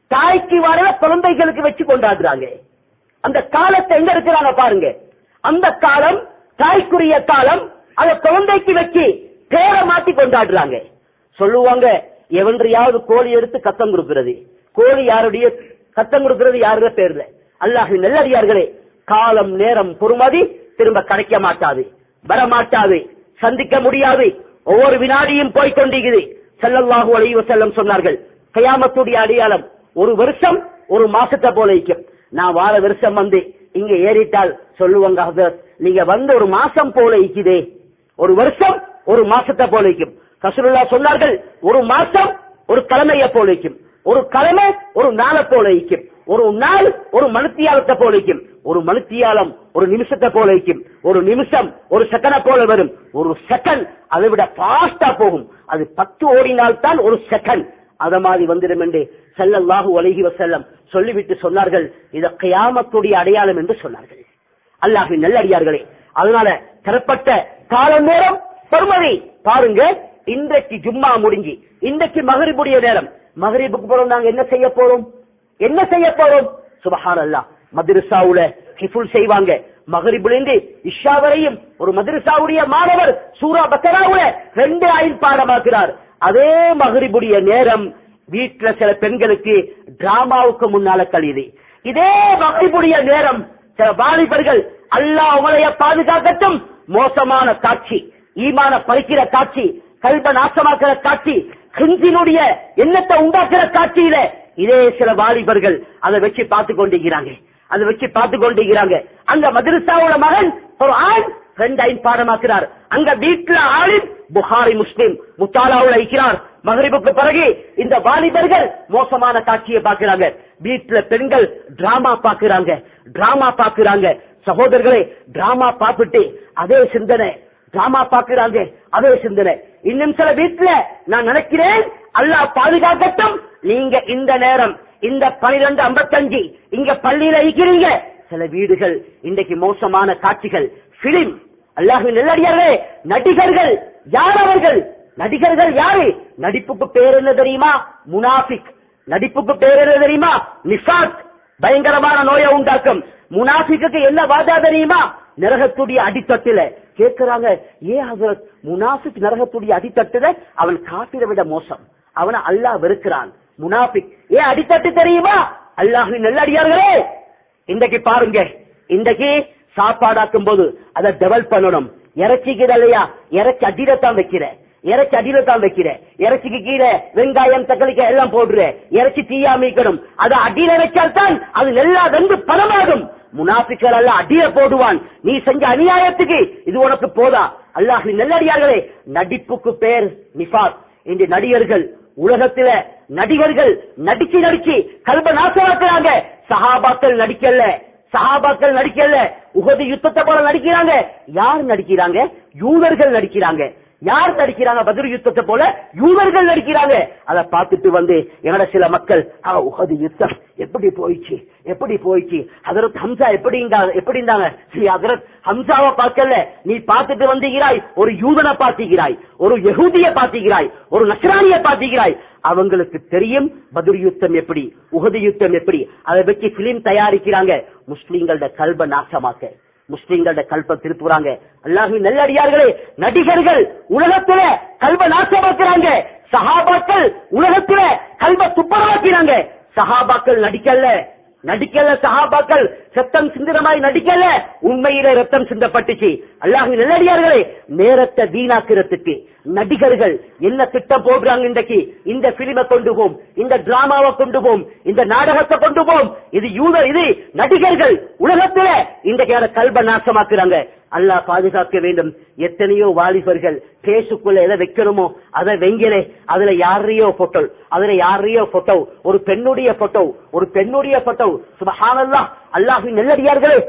[SPEAKER 1] தாய்க்கு வர குழந்தைகளுக்கு வச்சு கொண்டாடுறாங்க அந்த காலத்தை எங்க இருக்கிறாங்க பாருங்க அந்த காலம் தாய்க்குரிய காலம் அந்த குழந்தைக்கு வச்சு பேரை மாத்தி கொண்டாடுறாங்க சொல்லுவாங்க எவன்றையாவது கோழி எடுத்து கத்தம் கொடுக்கிறது கோழி யாருடைய கத்தம் கொடுக்கிறது யாருடைய பேர்ல அல்லாஹ் நல்லடியார்களே காலம் நேரம் பொறுமதி திரும்ப கிடைக்க மாட்டாது வர மாட்டாது சந்திக்க முடியாது ஒவ்வொரு வினாடியும் போய் கொண்டிருக்குது ஸல்லல்லாஹு அலைஹி வஸல்லம் சொன்னார்கள் கயாமத்துடைய அடையாளம் ஒரு வருஷம் ஒரு மாசத்தை போல இருக்கும் நான் வார வருஷம் வந்து இங்க ஏறிட்டால் சொல்லுவாங்க ஹதரத், நீங்க வந்து ஒரு மாசம் போல இருக்குதே ஒரு வருஷம் ஒரு மாசத்தை போல இருக்கும் கசுருல்லா சொன்னார்கள் ஒரு மாசம் ஒரு கிழமைய போல இருக்கும் ஒரு கிழமை ஒரு நாளை போல இருக்கும் ஒரு நாள் ஒரு மனுத்தியாலத்தை போல இருக்கும் ஒரு மனுத்தியாலம் ஒரு நிமிஷத்தை போல இருக்கும் ஒரு நிமிஷம் ஒரு செகண்டை போல வரும் ஒரு செகண்ட் அதை விட பாஸ்டா போகும் அது பத்து ஓடினால் தான் ஒரு செகண்ட் அத மாதிரி வந்துடும் என்று ஸல்லல்லாஹு அலைஹி வஸல்லம் சொல்லிவிட்டு சொன்னார்கள் இத கியாமத்துடைய அடையாளம் என்று சொன்னார்கள் அல்லாஹின் நல்லடியார்களே அதனால தரப்பட்ட கால நேரம் பொறுமதி பாருங்க இன்றைக்கு ஜும்மா முடிஞ்சு இன்றைக்கு மகரிபுடைய நேரம் மகரிபுக்கு போறோம் நாங்க என்ன செய்ய போறோம் என்ன செய்ய போறோம் சுபஹான் அல்லா மதுரசாவுல ஹிஃபுல் செய்வாங்க மகரிபுலேந்து இஷா வரையும் ஒரு மதுரசாவுடைய மாணவர் சூரா பக்கராவுல ரெண்டு ஆயில் பாடமாக்குறார் அதே மகரிபுடைய நேரம் வீட்டுல சில பெண்களுக்கு டிராமாவுக்கு முன்னால கழியுது இதே மகரிபுடைய நேரம் சில வாலிபர்கள் அல்லாஹ் உங்களைய பாதுகாக்கட்டும் மோசமான காட்சி ஈமான பறிக்கிற காட்சி கல்வ நாசமாக்குற காட்சி கிஞ்சினுடைய எண்ணத்தை உண்டாக்குற காட்சியில இதே சில வாலிபர்கள் அதை வச்சு பார்த்து கொண்டிருக்கிறாங்க அதை வச்சு பார்த்து கொண்டிருக்கிறாங்க அங்க மதுரசாவோட மகன் ஒரு ஆண் ரெண்டு ஐந்து பாடமாக்குறார் அங்க வீட்டுல ஆளின் புகாரி முஸ்லிம் முத்தாலாவுல இருக்கிறார் மகரிபுக்கு பிறகு இந்த வாலிபர்கள் மோசமான காட்சியை பார்க்கிறாங்க வீட்டுல பெண்கள் டிராமா பாக்குறாங்க டிராமா பாக்குறாங்க சகோதரர்களே டிராமா பார்த்துட்டு அதே சிந்தனை டிராமா பாக்குறாங்க அதே சிந்தனை இன்னும் சில வீட்டுல நான் நினைக்கிறேன் அல்லாஹ் பாதுகாக்கட்டும் நீங்க இந்த நேரம் இந்த பனிரெண்டு ஐம்பத்தஞ்சு இங்க பள்ளியில இருக்கிறீங்க சில வீடுகள் இன்றைக்கு மோசமான காட்சிகள் பிலிம் அல்லாஹு நல்லடியார்களே நடிகர்கள் யார் அவர்கள் நடிகர்கள் யாரு நடிப்புக்கு பேர் என்ன தெரியுமா முனாஃபிக் நடிப்புக்கு பேர் என்ன தெரியுமா நிசாத் பயங்கரமான நோயை உண்டாக்கும் முனாஃபிக்கு என்ன வாதா தெரியுமா நரகத்துடைய அடித்தட்டுல கேட்கிறாங்க ஏன் ஹசரத் முனாஃபிக் நரகத்துடைய அடித்தட்டுல அவன் காப்பிரை விட மோசம் அவனை அல்லாஹ் வெறுக்கிறான் முனாஃபிக் ஏன் அடித்தட்டு தெரியுமா அல்லாஹின் நல்லடியார்களே இன்றைக்கு பாருங்க இன்றைக்கு சாப்பாடாக்கும் போது அதை டெவலப் பண்ணணும் இறைச்சிக்குது இல்லையா இறைச்சி அடியில தான் வைக்கிற இறைச்சி அடியில தான் வைக்கிற இறைச்சிக்கு கீழே வெங்காயம் தக்காளிக்காய் எல்லாம் போடுற இறைச்சி தீயா மீக்கணும் அதை அடியில வச்சால் தான் அது நல்லா வெந்து பதமாகும் முனாபிக்கள் எல்லாம் அடிய போடுவான் நீ செஞ்ச அநியாயத்துக்கு இது உனக்கு போதா அல்லாஹ் நல்லடியார்களே நடிப்புக்கு பேர் நிஃபாத் இந்த நடிகர்கள் உலகத்தில நடிகர்கள் நடிச்சு நடிச்சு கல்ப நாசமாக்குறாங்க சஹாபாக்கள் நடிக்கல சஹாபாக்கள் நடிக்கல உகது யுத்தத்தை போல நடிக்கிறாங்க யார் நடிக்கிறாங்க யூதர்கள் நடிக்கிறாங்க யார் நடிக்கிறாங்க பதில் யுத்தத்தை போல யூதர்கள் நடிக்கிறாங்க அதை பார்த்துட்டு வந்து என்னோட சில மக்கள் ஆ, உஹது யுத்தம் எப்படி போயிச்சு எப்படி போயிச்சு ஹதரத் ஹம்சா எப்படி இருந்தா- எப்படி இருந்தாங்க ஸ்ரீ ஹதரத் ஹம்சாவை பார்க்கல நீ பார்த்துட்டு வந்தீங்கிறாய் ஒரு யூதனை பார்த்துகிறாய் ஒரு யகூதிய பார்த்துகிறாய் ஒரு நஸ்ரானிய பார்த்துகிறாய் அவங்களுக்கு தெரியும் பதில் யுத்தம் எப்படி உகது யுத்தம் எப்படி அதை வச்சு பிலிம் தயாரிக்கிறாங்க முஸ்லீம்களோட கல்ப நாசமாக்க முஸ்லிம்களோட கல்ப திருப்புறாங்க அல்லாஹின் நல்லடியார்களே நடிகர்கள் உலகத்துல கல்வ நாசமாக்குறாங்க சஹாபாக்கள் உலகத்துல கல்வ துப்பரவாக்கிறாங்க சஹாபாக்கள் நடிக்கல நடிக்கல சஹாபாக்கள் ரத்தம் சிந்துற மாதிரி நடிக்கல உண்மையிலே ரத்தம் சிந்தப்பட்டுச்சு அல்லாஹின் நல்லடியார்களே நேரத்தை வீணாக்குறதுக்கு நடிகர்கள் என்ன திட்டம் போடுறாங்க இன்றைக்கு இந்த பிலிமை கொண்டு போம் இந்த டிராமாவை கொண்டு போம் இந்த நாடகத்தை கொண்டு போம் இது யூத இது நடிகர்கள் உலகத்துல இன்றைக்கு கல்ப நாசமாக்குறாங்க அல்லாஹ் பாதுகாக்க வேண்டும் எத்தனையோ வாலிபர்கள் பேசுக்குள்ள எதை வைக்கணுமோ அதை வெங்கலே அதுல யாரையோ போட்டோ அதுல யாரையோ போட்டோ ஒரு பெண்ணுடைய போட்டோ ஒரு பெண்ணுடைய போட்டோ சுபஹானல்லாஹ் அல்லாஹின் நல்லடியார்களே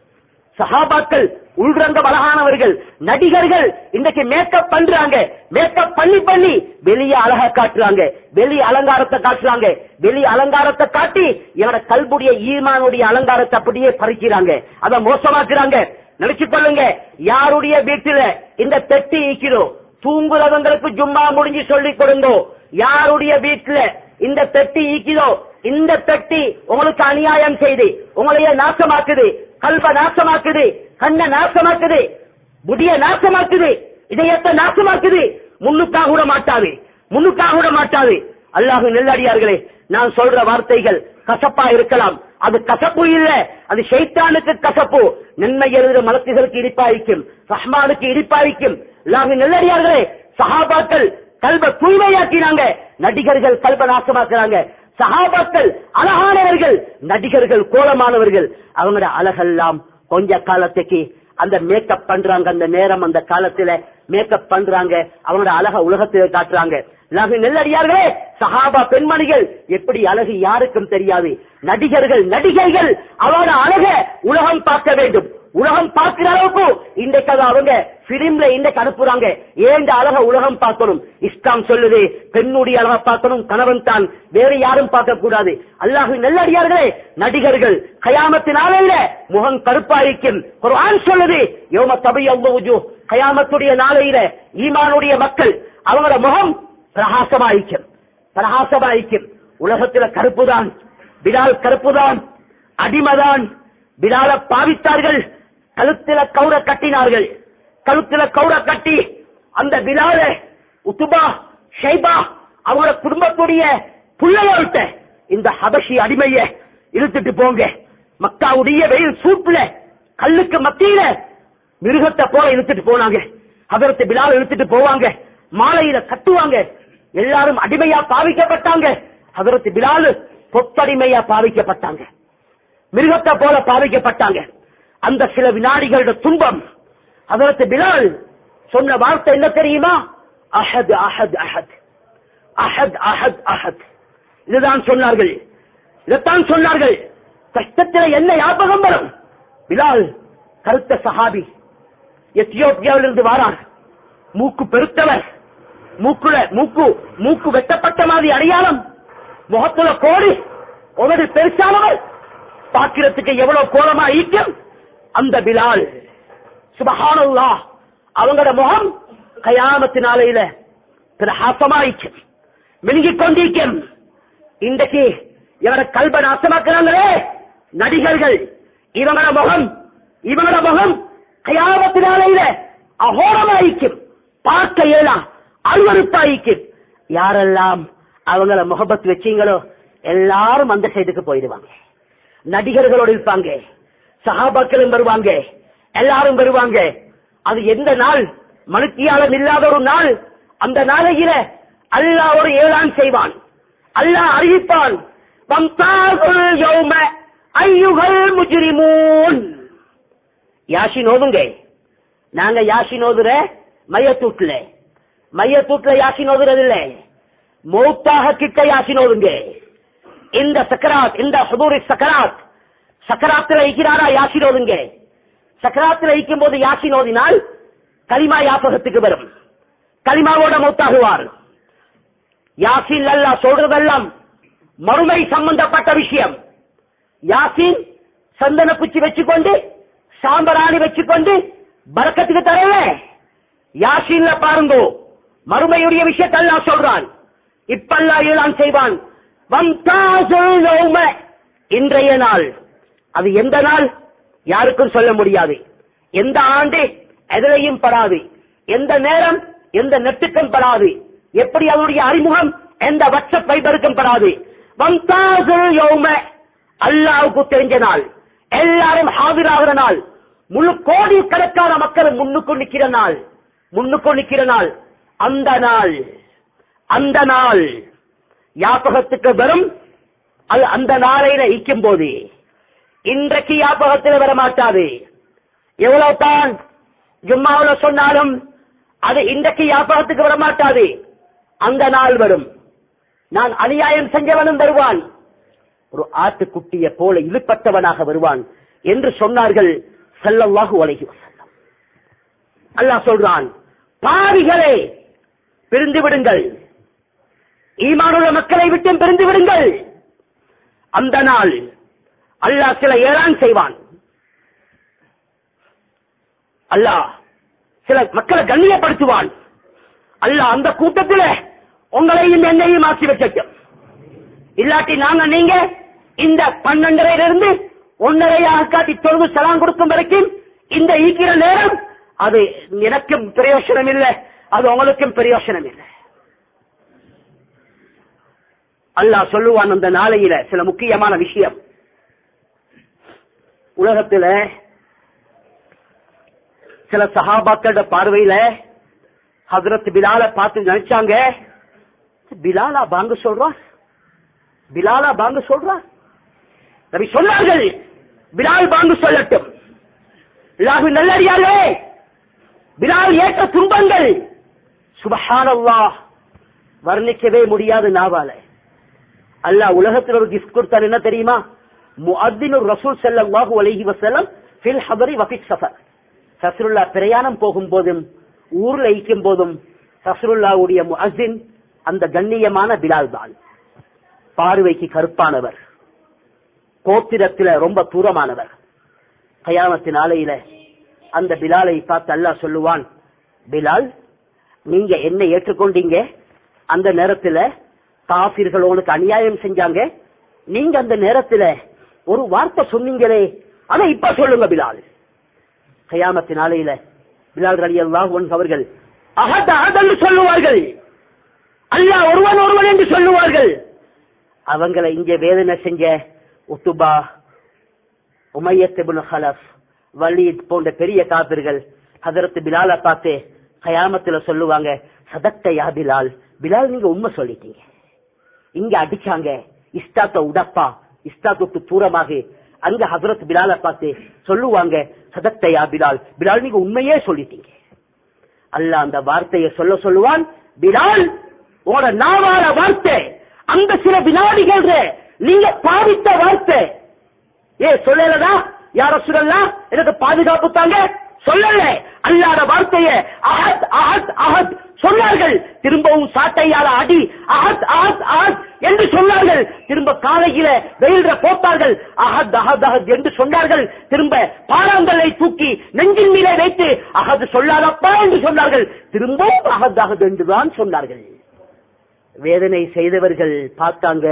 [SPEAKER 1] சஹாபாக்கள் உள்ரங்கம் அழகானவர்கள் நடிகர்கள் இன்றைக்கு மேக்கப் பண்றாங்க மேக்கப் பண்ணி பண்ணி வெளிய அழகா காட்டுறாங்க வெளி அலங்காரத்தை காட்டுறாங்க வெளி அலங்காரத்தை காட்டி என்னோட கல்புடைய ஈமானுடைய அலங்காரத்தை அப்படியே பறிக்கிறாங்க அதை மோசமாக்குறாங்க நினைச்சு கொள்ளுங்க யாருடைய வீட்டுல இந்த பெட்டி ஈக்கிறோ தூங்குறவங்களுக்கு ஜும்மா முடிஞ்சு சொல்லி கொடுங்கோ யாருடைய வீட்டுல இந்த பெட்டி ஈக்கிதோ இந்த பெட்டி உங்களுக்கு அநியாயம் செய்து உங்களைய நாசமாக்குது கல்வ நாசமாக்குது கண்ண நாசமாக்குது முடிய நாசமாக்குது இதயத்தை நாசமாக்குது முன்னுக்காக விட மாட்டாது முன்னுக்காக விட மாட்டாது அல்லாஹ் நெல்லடியார்களே நான் சொல்ற வார்த்தைகள் கசப்பா இருக்கலாம் அது கசப்பு இல்ல அது ஷைத்தானுக்கு கசப்பு நன்மை எழுதுற மலக்குகளுக்கு இடிப்பாய்க்கும் ரஹ்மானுக்கு இடிப்பாய்க்கும் அல்லாஹ் நெல்லடியார்களே சஹாபாக்கள் கல்வ தூய்மையாக்கினாங்க நடிகர்கள் கல்வ நாசமாக்குறாங்க சஹாபாக்கள் அழகானவர்கள் நடிகர்கள் கோலமானவர்கள் அவங்களோட அழகெல்லாம் கொஞ்ச காலத்துக்கு அந்த மேக்கப் பண்றாங்க அந்த நேரம் அந்த காலத்துல மேக்கப் பண்றாங்க அவங்களோட அழக உலகத்துல காட்டுறாங்க அல்லாஹ் நெல்லடியார்களே சஹாபா பெண்மணிகள் எப்படி அழகு யாருக்கும் தெரியாது நடிகர்கள் நடிகைகள் அவரோட அழக உலகம் பார்க்க வேண்டும் உலகம் பார்க்கிற அளவுக்கு இன்றைக்கு அது அவங்க பிலிம்ல இன்றைக்கு அனுப்புறாங்க ஏன் அழக உலகம் பார்க்கணும் இஸ்லாம் சொல்லுது பெண்ணுடைய அழக பார்க்கணும் கணவன் தான் வேற யாரும் பார்க்க கூடாது அல்லாஹு நல்லடியார்களே நடிகர்கள் கயாமத்தினால முகம் கருப்பாயிருக்கும் குர்ஆன் சொல்லுது யோம தபை அவ்வூஜு கயாமத்துடைய நாளையில ஈமானுடைய மக்கள் அவங்களோட முகம் பிரகாசமாயிருக்கும் பிரகாசமாயிருக்கும் உலகத்துல கருப்புதான் பிலால் கருப்புதான் அடிமதான் பிலால பாவித்தார்கள் கழுத்தில கௌர கட்டினார்கள் கழுத்தில கௌர கட்டி அந்த பிலால உத்துபா ஷைபா அவங்களோட குடும்பத்துடைய பிள்ளையோட்ட இந்த ஹபஷி அடிமைய இழுத்துட்டு போங்க மக்காவுடைய வெயில் சூப்புல கல்லுக்கு மத்தியில மிருகத்தை போல இழுத்துட்டு போனாங்க அதற்கு பிலால இழுத்துட்டு போவாங்க மாலையில கட்டுவாங்க எல்லாரும் அடிமையா பாவிக்கப்பட்டாங்க அதற்கு பிலாலு பொத்தடிமையா பாவிக்கப்பட்டாங்க மிருகத்தை போல பாவிக்கப்பட்டாங்க அந்த சில வினாடிகளோட துன்பம் அதற்கு பிலால் சொன்ன வார்த்தை என்ன தெரியுமா அஹத் அஹத் அஹத் அஹத் அஹத் அஹத் இதுதான் சொன்னார்கள் இதைத்தான் சொன்னார்கள் கஷ்டத்தில் என்ன ஞாபகம் வரும் பிலால் கருத்த சஹாபி எத்தியோப்பியாவிலிருந்து வாரார் மூக்கு பெருத்தவர் மூக்குல மூக்கு மூக்கு வெட்டப்பட்ட மாதிரி அடையாளம் முகத்துல கோடி உனது பெருசானவர் பாக்கிறதுக்கு எவ்வளவு கோலமா ஈக்கும் அந்த பிலால் சுபஹானல்லா அவங்களோட முகம் கயாமத்து நாளையில பிரகாசமாயிக்கும் மினுங்கிக் கொண்டிருக்கும் இன்றைக்கு இவரை கல்ப நாசமாக்குறாங்களே நடிகர்கள் இவங்களோட முகம் இவங்களோட முகம் கயாமத்து நாளையில அகோரமாயிக்கும் பார்க்க இயலா அருவறுப்பாயிக்கும் யாரெல்லாம் அவங்கள முகபத் வச்சீங்களோ எல்லாரும் அந்த சைடுக்கு போயிடுவாங்க நடிகர்களோடு இருப்பாங்க சகாபாக்களும் வருவாங்க எல்லாரும் வருவாங்க அது எந்த நாள் மனுத்தியாளம் இல்லாத ஒரு நாள் அந்த நாளையில அல்லாஹ் ஒரு ஏழான் செய்வான் அல்லாஹ் அறிவிப்பான் வம்தாகுல் யௌம ஐயுகல் முஜ்ரிமூன் யாஷின் ஓதுங்க நாங்க யாஷின் ஓதுற மையத்தூட்ல மையத்தூட்ல யாஷின் ஓதுறது இல்ல மௌத்தாக கிட்ட யாஷின் ஓதுங்க இந்த சக்கராத் இந்த சுதூரி சக்கராத் சக்கராத்துல இருக்கிறாரா யாசின் ஓதுங்க சக்கராத்துல இருக்கும் போது யாசின் ஓதினால் கலிமா யாபகத்துக்கு வரும் கலிமாவோட மௌத்தாகுவார் யாசின் அல்லா சொல்றதெல்லாம் மறுமை சம்பந்தப்பட்ட விஷயம் யாசின் சந்தன குச்சி வச்சுக்கொண்டு சாம்பராணி வச்சுக்கொண்டு பறக்கத்துக்கு தரல யாசின்ல பாருங்க மறுமையுடைய விஷயத்தை அல்லாஹ் சொல்றான் இப்பல்லா ஏழான் செய்வான் வம்தாசுல் யௌம. இன்றைய நாள் அது எந்த நாள் யாருக்கும் சொல்ல முடியாது எந்த ஆண்டு எதிலையும் படாது எந்த நேரம் எந்த நெட்டுக்கும் படாது எப்படி அவருடைய அறிமுகம் எந்த வட்ச பைபருக்கும் படாது வம்தாசுல் யௌம. அல்லாவுக்கு தெரிஞ்ச நாள் எல்லாரும் ஆஜராகிற நாள் முழு கோடி கணக்கான மக்கள் முன்னுக்கு நிக்கிற நாள் முன்னுக்கு நிக்கிற நாள் அந்த நாள் அந்த நாள் யாபகத்துக்கு வரும் அது அந்த நாளையில இக்கும் போது இன்றைக்கு யாபகத்தில் வர மாட்டாது எவ்வளவு தான் ஜும்மாவுல சொன்னாலும் அது இன்றைக்கு யாபகத்துக்கு வர மாட்டாது அந்த நாள் வரும் நான் அநியாயம் செஞ்சவனும் வருவான் ஒரு ஆட்டுக்குட்டிய போல இழுப்பட்டவனாக வருவான் என்று சொன்னார்கள் ஸல்லல்லாஹு அலைஹி வஸல்லம் அல்லாஹ் சொல்றான் பாவிகளே பிரிந்து விடுங்கள் ஈமானுள்ள மக்களை விட்டு பிரிந்து விடுங்கள் அந்த நாள் அல்லாஹ் சில ஏழான் செய்வான் அல்லாஹ் சில மக்களை கண்ணியப்படுத்துவான் அல்லாஹ் அந்த கூட்டத்தில் உங்களையும் என்னையும் ஆக்கி வச்சட்டும் இல்லாட்டி நாங்க நீங்க இந்த பன்னெண்டரையில இருந்து ஒன்னரையாக காட்டி தொழுது சலாம் கொடுக்கும் வரைக்கும் இந்த ஈக்கிற நேரம் அது எனக்கும் பிரயோசனம் இல்லை அது உங்களுக்கும் பிரயோசனம் இல்லை அல்லாஹ் சொல்லுவான் அந்த நாளையில சில முக்கியமான விஷயம் உலகத்துல சில சஹாபாக்களோட பார்வையில ஹசரத் பிலால பார்த்து நினைச்சாங்க பிலாலா பாங்க சொல்றான் பிலாலா பாங்க சொல்றான் நபி சொன்னார்கள் பிலால் பாங்கு சொல்லட்டும் இல்லாஹு நல்லறியாலே பிலால் ஏற்ற துன்பங்கள் சுபஹானல்லாஹ் வர்ணிக்கவே முடியாது நாவால அல்லாஹ் உலகத்தில் ஒரு கிஃப்ட் கொடுத்தார் என்ன தெரியுமா முஅத்தினு ரசூல் ஸல்லல்லாஹு அலைஹி வஸல்லம் ஃபில் ஹபரி வ ஃபிஸ் சஃபர் ரசூலுல்லாஹ் பிரயாணம் போகும்போதும் ஊர்ல இருக்கும் போதும் ரசூலுல்லாஹ்வுடைய முஅஸ்ஸின் அந்த கண்ணியமான பிலால் தான் பார்வைக்கு கருப்பானவர் கோத்திரத்தில ரொம்ப தூரமானவர் கயாமத்தின் ஆலையில அந்த பிலாலை பார்த்து அல்லாஹ் சொல்லுவான் பிலால் நீங்க என்ன ஏற்றுக்கொண்டீங்க அந்த நேரத்துல காபிர்கள் உனக்கு அநியாயம் செஞ்சாங்க நீங்க அந்த நேரத்துல ஒரு வார்த்தை சொன்னீங்களே அதை இப்ப சொல்லுங்க பிலால் கயாமத்தின் ஆலையில பிலால் அலி அல்லாஹ் அவர்கள் அகத் அகதன்னு சொல்லுவார்கள் அல்லாஹ் ஒருவன் ஒருவன் என்று சொல்லுவார்கள் அவங்களை இங்க வேதனை செஞ்ச உத்துபா உமையத்து ஹலப் வலீத் போன்ற பெரிய காப்பிர்கள் ஹதரத்து பிலால பார்த்து கயாமத்துல சொல்லுவாங்க சதத்த யா பிலால் பிலால் நீங்க உண்மை சொல்லிட்டீங்க இங்க அடிச்சாங்க இஸ்தாத்த உடப்பா இஸ்தாத்துக்கு தூரமாக அங்க ஹசரத் பிலால பார்த்து சொல்லுவாங்க சதத்த யா பிலால் பிலால் நீங்க உண்மையே சொல்லிட்டீங்க அல்லாஹ் அந்த வார்த்தையை சொல்ல சொல்லுவான் பிலால் உங்களோட நாவார வார்த்தை அந்த சில வினாடிகள் நீங்க பாவித்த வார்த்தை ஏ சொல்லலதா யார சொல்லலாம் எனக்கு பாதுகாப்பு தாங்க சொல்லல அல்லாத வார்த்தைய அஹத் அஹத் அஹத் சொன்னார்கள் திரும்பவும் சாட்டையால அடி அஹத் அஹத் அஹத் என்று சொன்னார்கள் திரும்ப காலையில வெயில்ற போட்டார்கள் அஹத் அஹத் அஹத் என்று சொன்னார்கள் திரும்ப பாறாங்கல்லை தூக்கி நெஞ்சின் மீதே வைத்து அஹத் சொல்லாதப்பா என்று சொன்னார்கள் திரும்பவும் அஹத் அஹத் என்றுதான் சொன்னார்கள் வேதனை செய்தவர்கள் பார்த்தாங்க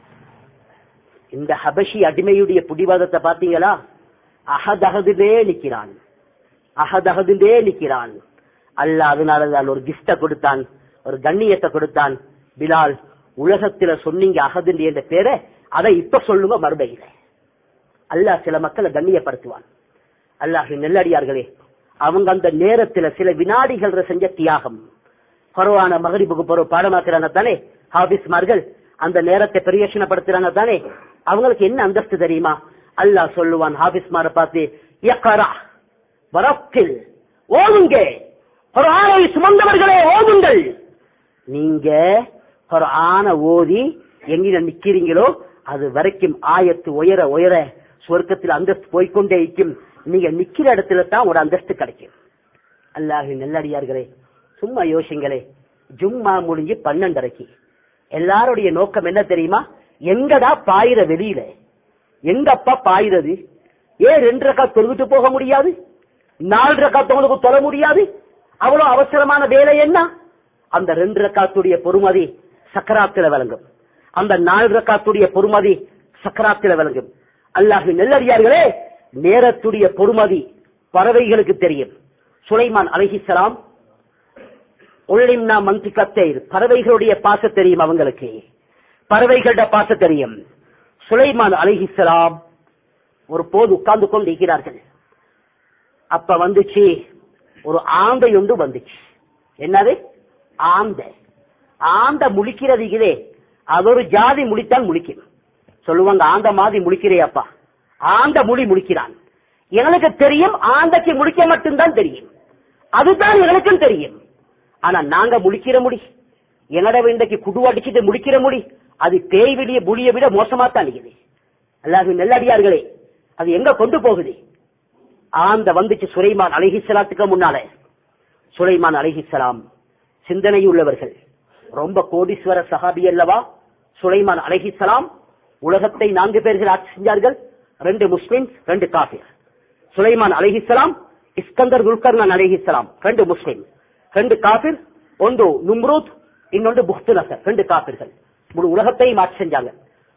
[SPEAKER 1] இந்த ஹபஷி அடிமையுடைய புடிவாதத்தை பாத்தீங்களா அகதகதிலே நிக்கிறான் அகதகதிலே நிக்கிறான் அல்ல அதனாலதான் ஒரு கிஃப்ட கொடுத்தான் ஒரு கண்ணியத்தை கொடுத்தான் பிலால் உலகத்துல சொன்னீங்க அகது என்ற பேரை அதை இப்ப சொல்லுங்க மறுபடியில அல்லாஹ் சில மக்களை கண்ணியப்படுத்துவான் அல்லாஹ் நெல்லடியார்களே அவங்க அந்த நேரத்துல சில வினாடிகள் செஞ்ச தியாகம் பரவான மகரிப்புக்கு போற பாடமாக்குறாங்க தானே ஹாபிஸ்மார்கள் அந்த நேரத்தை பிரயோசனப்படுத்துறாங்க தானே அவங்களுக்கு என்ன அந்தஸ்து தெரியுமா அல்லாஹ் சொல்லுவான் ஹாபிஸ்மார பார்த்து யக்கரா வரத்தில் ஓதுங்க குர்ஆனை சுமந்தவர்களே ஓதுங்கள் நீங்க குர்ஆன ஓதி எங்க நிக்கிறீங்களோ அது வரைக்கும் ஆயத்து உயர உயர சொர்க்கத்தில் அந்தஸ்து போய்க்கொண்டே இருக்கும் நீங்க நிக்கிற இடத்துல தான் ஒரு அந்தஸ்து கிடைக்கும் அல்லாஹி நல்லடியார்களே சும்மா யோசிங்களே ஜும்மா முடிஞ்சு பன்னெண்டரைக்கு எல்லாருடைய நோக்கம் என்ன தெரியுமா எங்கடா பாயிர வெளியில எங்கப்பா பாயிறது ஏன் ரெண்டு ரக்கா தொழுவிட்டு போக முடியாது நாலு ரக்கா உங்களுக்கு தொழ முடியாது அவ்வளவு அவசரமான வேலை என்ன அந்த ரெண்டு ரக்காத்துடைய பொறுமதி சக்கராத்தில விளங்கும் அந்த நாலு ரக்காத்துடைய பொறுமதி சக்கராத்தில விளங்கும் அல்லாஹு நெல்லடியார்களே நேரத்துடைய பொறுமதி பறவைகளுக்கு தெரியும் சுலைமான் அலஹிசலாம் உள்ளிம்னா மந்திகத்தை பறவைகளுடைய பாச தெரியும் அவங்களுக்கு பறவைகளோட பாச தெரியும் சுலைமான் அலிஹிசலாம் ஒரு போது உட்கார்ந்து கொண்டு இருக்கிறார்கள் அப்ப வந்துச்சு ஒரு ஆந்தை ஒன்று வந்துச்சு என்னது ஆந்தை ஆந்த முழிக்கிறது இதே அது ஒரு ஜாதி முழித்தான் முழிக்கும் சொல்லுவாங்க ஆந்த மாதிரி முழிக்கிறே அப்பா ஆந்த முழி முழிக்கிறான் எங்களுக்கு தெரியும் ஆந்தைக்கு முழிக்க மட்டும்தான் தெரியும் அதுதான் எங்களுக்கும் தெரியும் ஆனா நாங்க முழிக்கிற முடி என்னோட இன்றைக்கு குடு அடிச்சுட்டு முடிக்கிற முடி அது பேய் வெளிய புளிய விட மோசமா தான் இருக்குது அல்லாஹ் நெல்லடியார்களே அது எங்க கொண்டு போகுது ஆந்த வந்துச்சு சுலைமான் அலிஹிசலாத்துக்கு முன்னால சுலைமான் அலிஹிசலாம் சிந்தனை உள்ளவர்கள் ரொம்ப கோடீஸ்வர சஹாபி அல்லவா சுலைமான் அலிஹிசலாம் உலகத்தை நான்கு பேர்கள் ஆட்சி செஞ்சார்கள் ரெண்டு முஸ்லிம் ரெண்டு காபிர் சுலைமான் அலிஹிசலாம் இஸ்கந்தர் குல்கர்னன் அலிஹிசலாம் ரெண்டு முஸ்லிம் ரெண்டு காபிர் ஒன்று நும்ரூத் இன்னொன்று புக்து நசர் ரெண்டு காபிர்கள் முழு உலகத்தையும் ஆட்சி செஞ்சாங்க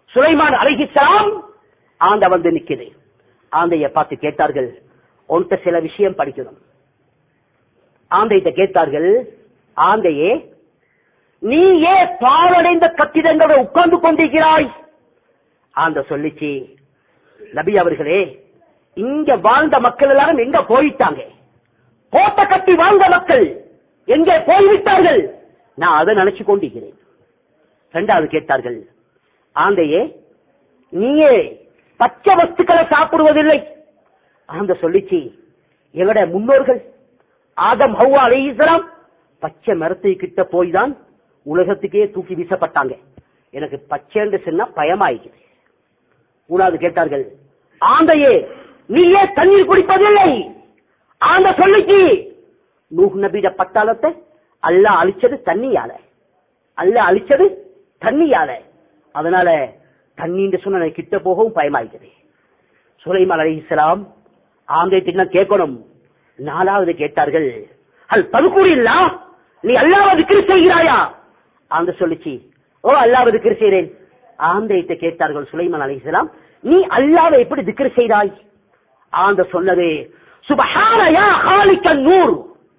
[SPEAKER 1] சுலைமான் அழகிசலாம் ஆண்ட வந்து நிக்குது ஆந்தைய பார்த்து கேட்டார்கள் உன்கிட்ட சில விஷயம் படிக்கணும் ஆந்தையிட்ட கேட்டார்கள் ஆந்தையே நீ ஏன் பாழடைந்த கட்டிடங்களோட உட்கார்ந்து கொண்டிருக்கிறாய் ஆந்த சொல்லிச்சு நபி அவர்களே இங்க வாழ்ந்த மக்கள் எல்லாரும் எங்க போயிட்டாங்க கோட்டை கட்டி வாழ்ந்த மக்கள் எங்கே போய்விட்டார்கள் நான் அதை நினைச்சு கொண்டிருக்கிறேன் ரெண்டாவது கேட்டார்கள் ஆந்தையே நீயே பச்சை வஸ்துக்களை சாப்பிடுவதில்லை ஆந்த சொல்லிச்சு எங்கட முன்னோர்கள் ஆதம் ஹவ்வா அலைஹிஸ்ஸலாம் பச்சை மரத்தை கிட்ட போய் தான் உலகத்துக்கே தூக்கி வீசப்பட்டாங்க எனக்கு பச்சைன்னு சொன்னா பயமாயிக்குது மூணாவது கேட்டார்கள் ஆந்தையே நீயே தண்ணீர் குடிப்பதில்லை ஆந்த சொல்லிச்சு நூஹ் நபிட பட்டாளத்தை அல்லாஹ் அழிச்சது தண்ணியால அல்லாஹ் அழிச்சது தண்ணியால அதனால தண்ணின்னு சொன்ன எனக்கு கிட்ட போகவும் பயமாயிக்குது சுலைமான் அலைஹிஸ்ஸலாம் ஆந்தை தின்ன கேட்கணும் நாலாவது கேட்டார்கள் அல் ததுக்கூறில்லா நீ அல்லாவது கிரு செய்கிறாயா ஆந்த சொல்லிச்சு ஓ அல்லாவது கிரு செய்கிறேன் ஆந்தையிட்ட கேட்டார்கள் சுலைமான் அலைஹிஸ்ஸலாம் நீ அல்லாவை எப்படி திக்ரு செய்தாய் ஆந்த சொன்னது சுபஹான யா ஹாலிக்கன் நூர்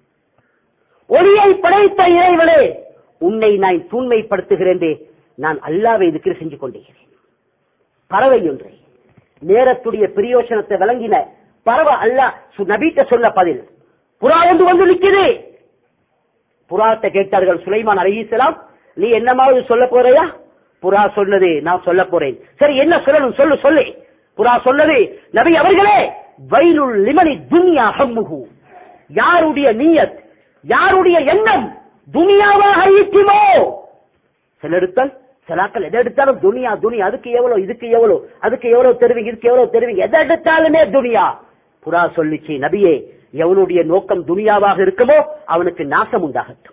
[SPEAKER 1] ஒளியை படைத்த இறைவனே உன்னை நான் தூய்மைப்படுத்துகிறேன் நான் அல்லாவை திக்ரு செஞ்சு கொண்டிருக்கிறேன் பறவை ஒன்றை நேரத்துடைய பிரயோசனத்தை விளங்கின பறவை அல்ல நபீட்ட சொல்ல பதில் புறா ஒன்று வந்து நிக்குது புறாத்தை கேட்டார்கள் சுலைமான் அழகிசலாம் நீ என்னமாவது சொல்ல போறையா புறா சொன்னது நான் சொல்ல போறேன் சரி என்ன சொல்லணும் சொல்லு சொல்லு புறா சொன்னது நபி அவர்களே வயலுள் லிமனி துன்யா ஹம்முகு யாருடைய நீயத் யாருடைய எண்ணம் துனியாவாக இருக்குமோ சில எடுத்தால் சிலாக்கள் எதை எடுத்தாலும் துனியா துனியா அதுக்கு எவ்வளவு இதுக்கு எவ்வளவு அதுக்கு எவ்வளவு தருவீங்க இதுக்கு எவ்வளவு தருவீங்க எதை எடுத்தாலுமே துனியா புறா சொல்லிச்சு நபியே எவனுடைய நோக்கம் துனியாவாக இருக்குமோ அவனுக்கு நாசம் உண்டாகட்டும்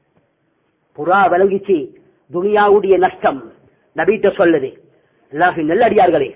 [SPEAKER 1] புறா விளங்கிச்சு துனியாவுடைய நஷ்டம் நபிட்ட சொல்லுது அல்லாஹ் நல்லடியார்களே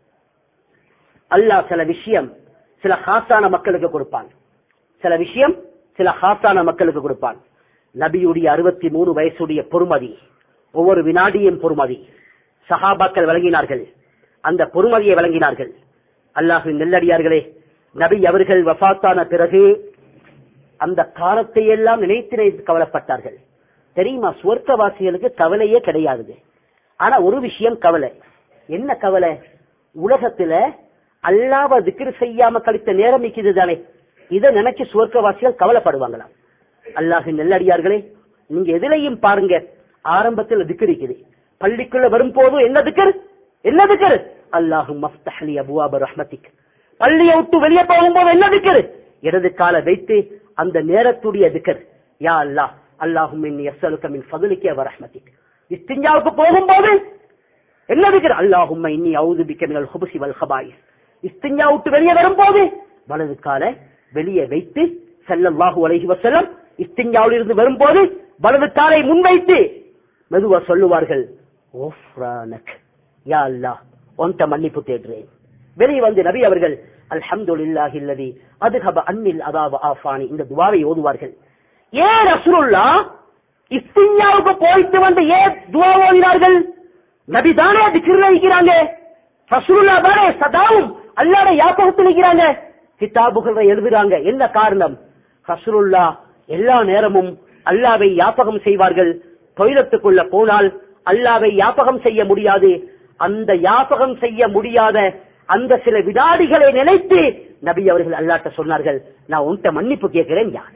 [SPEAKER 1] அல்லாஹ் சில விஷயம் சில ஹாசான மக்களுக்கு கொடுப்பான் சில விஷயம் சில ஹாசான மக்களுக்கு கொடுப்பான் நபியுடைய அறுபத்தி மூணு வயசுடைய பொறுமதி ஒவ்வொரு வினாடியும் பொறுமதி சஹாபாக்கள் வழங்கினார்கள் அந்த பொறுமதியை வழங்கினார்கள் அல்லாஹின் நெல்லடியார்களே நபி அவர்கள் வஃத்தான பிறகு அந்த காலத்தை எல்லாம் நினைத்து நினைத்து கவலைப்பட்டார்கள் தெரியுமா சுவர்க்கவாசிகளுக்கு கவலையே கிடையாது ஆனா ஒரு விஷயம் கவலை என்ன கவலை உலகத்துல அல்லாவ திக்ரு செய்யாம கழித்த நேரம் நிக்குது தானே இதை நினைச்சு சுவர்க்கவாசிகள் கவலைப்படுவாங்களாம் அல்லாஹின் நெல்லடியார்களே நீங்க எதிலையும் பாருங்க ஆரம்பத்தில் திக்கர் இருக்குது பள்ளிக்குள்ள வரும்போது என்ன திக்கர் என்ன திக்கர் அல்லாஹும் மஃப்தஹ்லி அபுவாப ரஹ்மத்திக் பள்ளியை விட்டு வெளியே போகும்போது என்ன திக்கர் இடது கால வைத்து அந்த நேரத்துடைய திக்கர் யா அல்லாஹ் அல்லாஹும் மின் யஸ்ஸலுக மின் ஃபضلிக வ ரஹ்மத்திக் இஸ்திஞ்சாவுக்கு போகும்போது என்ன திக்கர் அல்லாஹும் இன்னி அவுது பிக்க மினல் ஹுபுசி வல் ஹபாயிஸ் இஸ்திஞ்சா விட்டு வெளியே வரும்போது வலது கால வெளியே வைத்து ஸல்லல்லாஹு அலைஹி வஸல்லம் இஸ்திஞ்சாவில் இருந்து வரும்போது வலது காலை முன்வைத்து மெதுவா சொல்லுவார்கள் ஓஃப்ரானக் யா அல்லாஹ் உன்ட்ட மன்னிப்பு தேடுறேன் வெளியே வந்து நபி அவர்கள் அல்ஹம்துலில்லாஹி அல்லதி அதுஹப அன்னில் அதாவ ஆஃபானி இந்த துவாவை ஓதுவார்கள் ஏன் ரசூலுல்லா இஸ்திஞ்சாவுக்கு போயிட்டு வந்து ஏன் துவா ஓதினார்கள் நபி தானே அது கிருக்கிறாங்க ரசூலுல்லா தானே சதாவும் அல்லாட யாபகத்தில் இருக்கிறாங்க கிதாபுகளை எழுதுறாங்க என்ன காரணம் ரசூலுல்லா எல்லா நேரமும் அல்லாவை யாபகம் செய்வார்கள் தொழிலத்துக்குள்ள போனால் அல்லாவை யாபகம் செய்ய முடியாது அந்த யாபகம் செய்ய முடியாத அந்த சில வினாடிகளை நினைத்து நபி அவர்கள் அல்லாட்ட சொன்னார்கள் நான் உன்ட்ட மன்னிப்பு கேட்கிறேன் யார்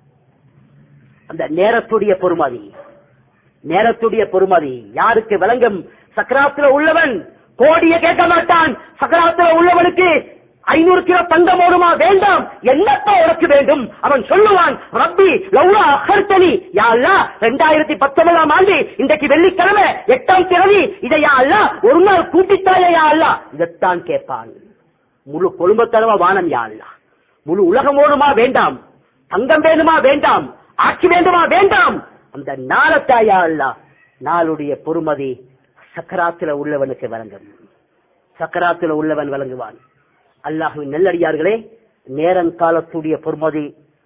[SPEAKER 1] அந்த நேரத்துடைய பொறுமதி நேரத்துடைய பொறுமதி யாருக்கு விளங்கும் சக்கராத்துல உள்ளவன் கோடிய கேட்க மாட்டான் சக்கராத்துல உள்ளவனுக்கு ஐநூறு கிலோ தங்கம் ஓடுமா வேண்டாம் என்னப்பா உனக்கு வேண்டும் அவன் சொல்லுவான் ரப்பி லவ்லா அகர்த்தனி யா அல்லா ரெண்டாயிரத்தி பத்தொன்பதாம் ஆண்டு இன்றைக்கு வெள்ளிக்கிழமை எட்டாம் பிறவி இதை யா அல்லா ஒரு நாள் கூட்டித்தாயா யா அல்லா இதைத்தான் கேட்பான் முழு கொழும்பத்தளவா வானம் யா அல்லா முழு உலகம் ஓடுமா வேண்டாம் தங்கம் வேண்டுமா வேண்டாம் ஆட்சி வேண்டுமா வேண்டாம் அந்த நாளத்தாயா அல்லா நாளுடைய பொறுமதி சக்கராத்துல உள்ளவனுக்கு வழங்கும் சக்கராத்துல உள்ளவன் வழங்குவான் அல்லாஹுவின் நெல்லடியார்களே நேரங்காலத்துடைய பொறுமதி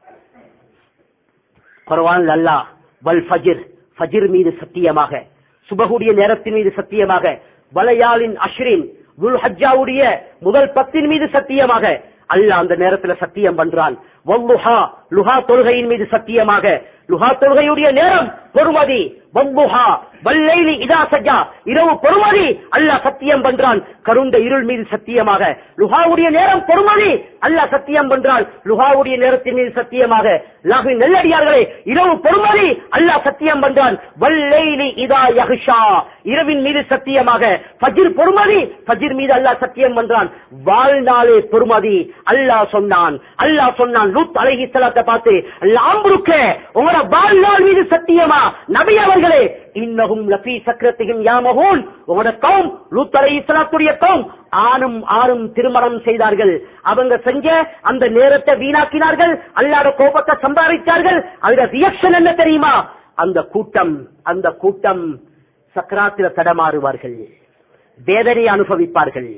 [SPEAKER 1] குர்ஆனில் அல்லாஹ் வல் ஃபஜ்ர் ஃபஜ்ர் மீது சத்தியமாக சுபகுடைய நேரத்தின் மீது சத்தியமாக வலையாளின் அஷ்ரின் துல் ஹஜ்ஜாவுடைய முதல் பத்தின் மீது சத்தியமாக அல்லாஹ் அந்த நேரத்துல சத்தியம் பண்றான் வல்லுஹா லுஹா தொழுகையின் மீது சத்தியமாக லுஹா தொழுகையுடைய நேரம் பொறுமதி வல்லுஹா வல்லைலி இதா சஜா இரவு பொறுமதி அல்லாஹ் சத்தியம் பண்றான் கருண்ட இருள் மீது சத்தியமாக லுஹாவுடைய நேரம் பொறுமதி அல்லாஹ் சத்தியம் பண்றான் லுஹாவுடைய நேரத்தின் மீது சத்தியமாக லாஹு நெல்லடியார்களே இரவு பொறுமதி அல்லாஹ் சத்தியம் பண்றான் வல்லைலி இதா யஹ்ஷா இரவின் மீது சத்தியமாக ஃபஜ்ர் பொறுமதி ஃபஜ்ர் மீது அல்லாஹ் சத்தியம் பண்றான் வாழ்நாளே பொறுமதி அல்லாஹ் சொன்னான் அல்லாஹ் சொன்னான் லூத் அலைஹி ஸலாத்தை பார்த்து லாம்புருக்க உங்களோட வாழ்நாள் மீது சத்தியமா நபி அவர்களே இன்னகும் லஃபி சக்கரத்தின் யாமகூன் உங்களோட கௌம் லூத் அலைஹி ஸலாத்துடைய கௌம் ஆணும் ஆணும் திருமணம் செய்தார்கள் அவங்க செஞ்ச அந்த நேரத்தை வீணாக்கினார்கள் அல்லாத கோபத்தை சம்பாதித்தார்கள் அதுல ரியாக்ஷன் என்ன தெரியுமா அந்த கூட்டம் அந்த கூட்டம் சக்கராத்தில தடமாறுவார்கள் வேதனை அனுபவிப்பார்கள்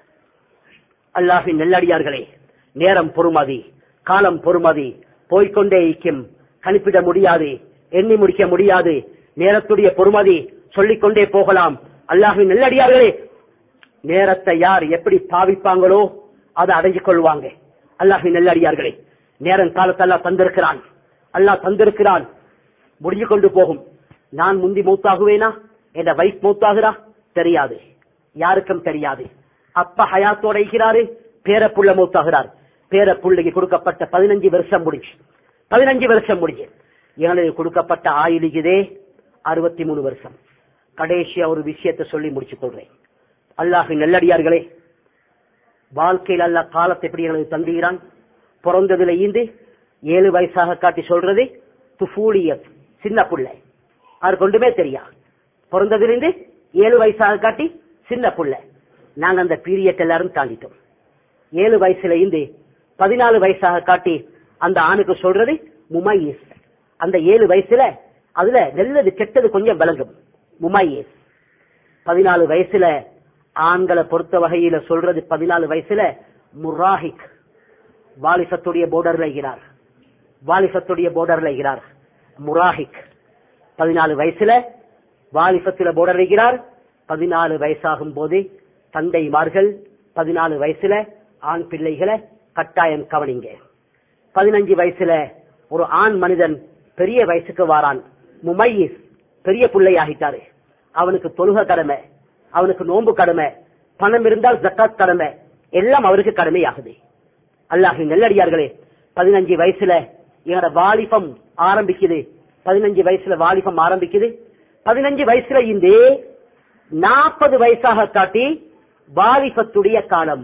[SPEAKER 1] அல்லாஹின் நெல்லடியார்களே நேரம் பொறுமதி காலம் பொறுமதி போய்க்கொண்டே இருக்கும் கணிப்பிட முடியாது எண்ணி முடிக்க முடியாது நேரத்துடைய பொறுமதி சொல்லிக்கொண்டே போகலாம் அல்லாஹின் நெல்லடியார்களே நேரத்தை யார் எப்படி பாவிப்பாங்களோ அதை அடைஞ்சு கொள்வாங்க அல்லாஹின் நெல்லடியார்களே நேரம் காலத்தை அல்லாஹ் தந்திருக்கிறான் அல்லாஹ் தந்திருக்கிறான் முடிஞ்சு கொண்டு போகும் நான் முந்தி மூத்தாகுவேனா என் வைஃப் மூத்தாகிறா தெரியாது யாருக்கும் தெரியாது அப்பா ஹயாத்தோட இருக்கிறாரு பேர புள்ள மூத்தாகிறார் பேர புள்ளைக்கு கொடுக்கப்பட்ட பதினஞ்சு வருஷம் முடிஞ்சு பதினஞ்சு வருஷம் முடிஞ்சு எங்களுக்கு கொடுக்கப்பட்ட ஆயுளிக்குதே அறுபத்தி மூணு வருஷம் கடைசியா ஒரு விஷயத்தை சொல்லி முடிச்சு கொள்றேன் அல்லாஹ் நல்லடியார்களே வாழ்க்கையில் அல்ல காலத்தை எப்படி எங்களுக்கு தந்துகிறான் பிறந்ததுல இருந்து ஏழு வயசாக காட்டி சொல்றது துஃபூலியத் சின்ன புள்ளை அது கொண்டுமே தெரியா பிறந்ததிலிருந்து ஏழு வயசாக காட்டி சின்ன புள்ளை நாங்க அந்த பீரியட் எல்லாரும் தாண்டிட்டோம் ஏழு வயசுல இருந்து பதினாலு வயசாக காட்டி அந்த ஆணுக்கு சொல்றது முமையீஸ் அந்த ஏழு வயசுல அதுல நல்லது கெட்டது கொஞ்சம் விளங்கும் முமையீஸ் பதினாலு வயசுல ஆண்களை பொறுத்த வகையில சொல்றது பதினாலு வயசுல முராஹிக் வாலிசத்துடைய போர்டர்ல இருக்கிறார் வாலிசத்துடைய போர்டர்ல இருக்கிறார் முராஹிக் பதினாலு வயசுல வாலிபத்தில போர்டர் இருக்கிறார் பதினாலு வயசாகும் போது தந்தைமார்கள் பதினாலு வயசுல ஆண் பிள்ளைகளை கட்டாயம் கவனிங்க பதினஞ்சு வயசுல ஒரு ஆண் மனிதன் பெரிய வயசுக்கு வாரான் முமையிஸ் பெரிய பிள்ளையாகிட்டாரு அவனுக்கு தொழுக கடமை அவனுக்கு நோன்பு கடமை பணம் இருந்தால் ஜக்காத் கடமை எல்லாம் அவருக்கு கடமையாகுது அல்லாஹி நெல்லடியார்களே பதினஞ்சு வயசுல என்னோட வாலிபம் ஆரம்பிக்குது பதினஞ்சு வயசுல வாலிபம் ஆரம்பிக்குது பதினஞ்சு வயசுல இந்த நாற்பது வயசாக காட்டி வாலிபத்துடைய காலம்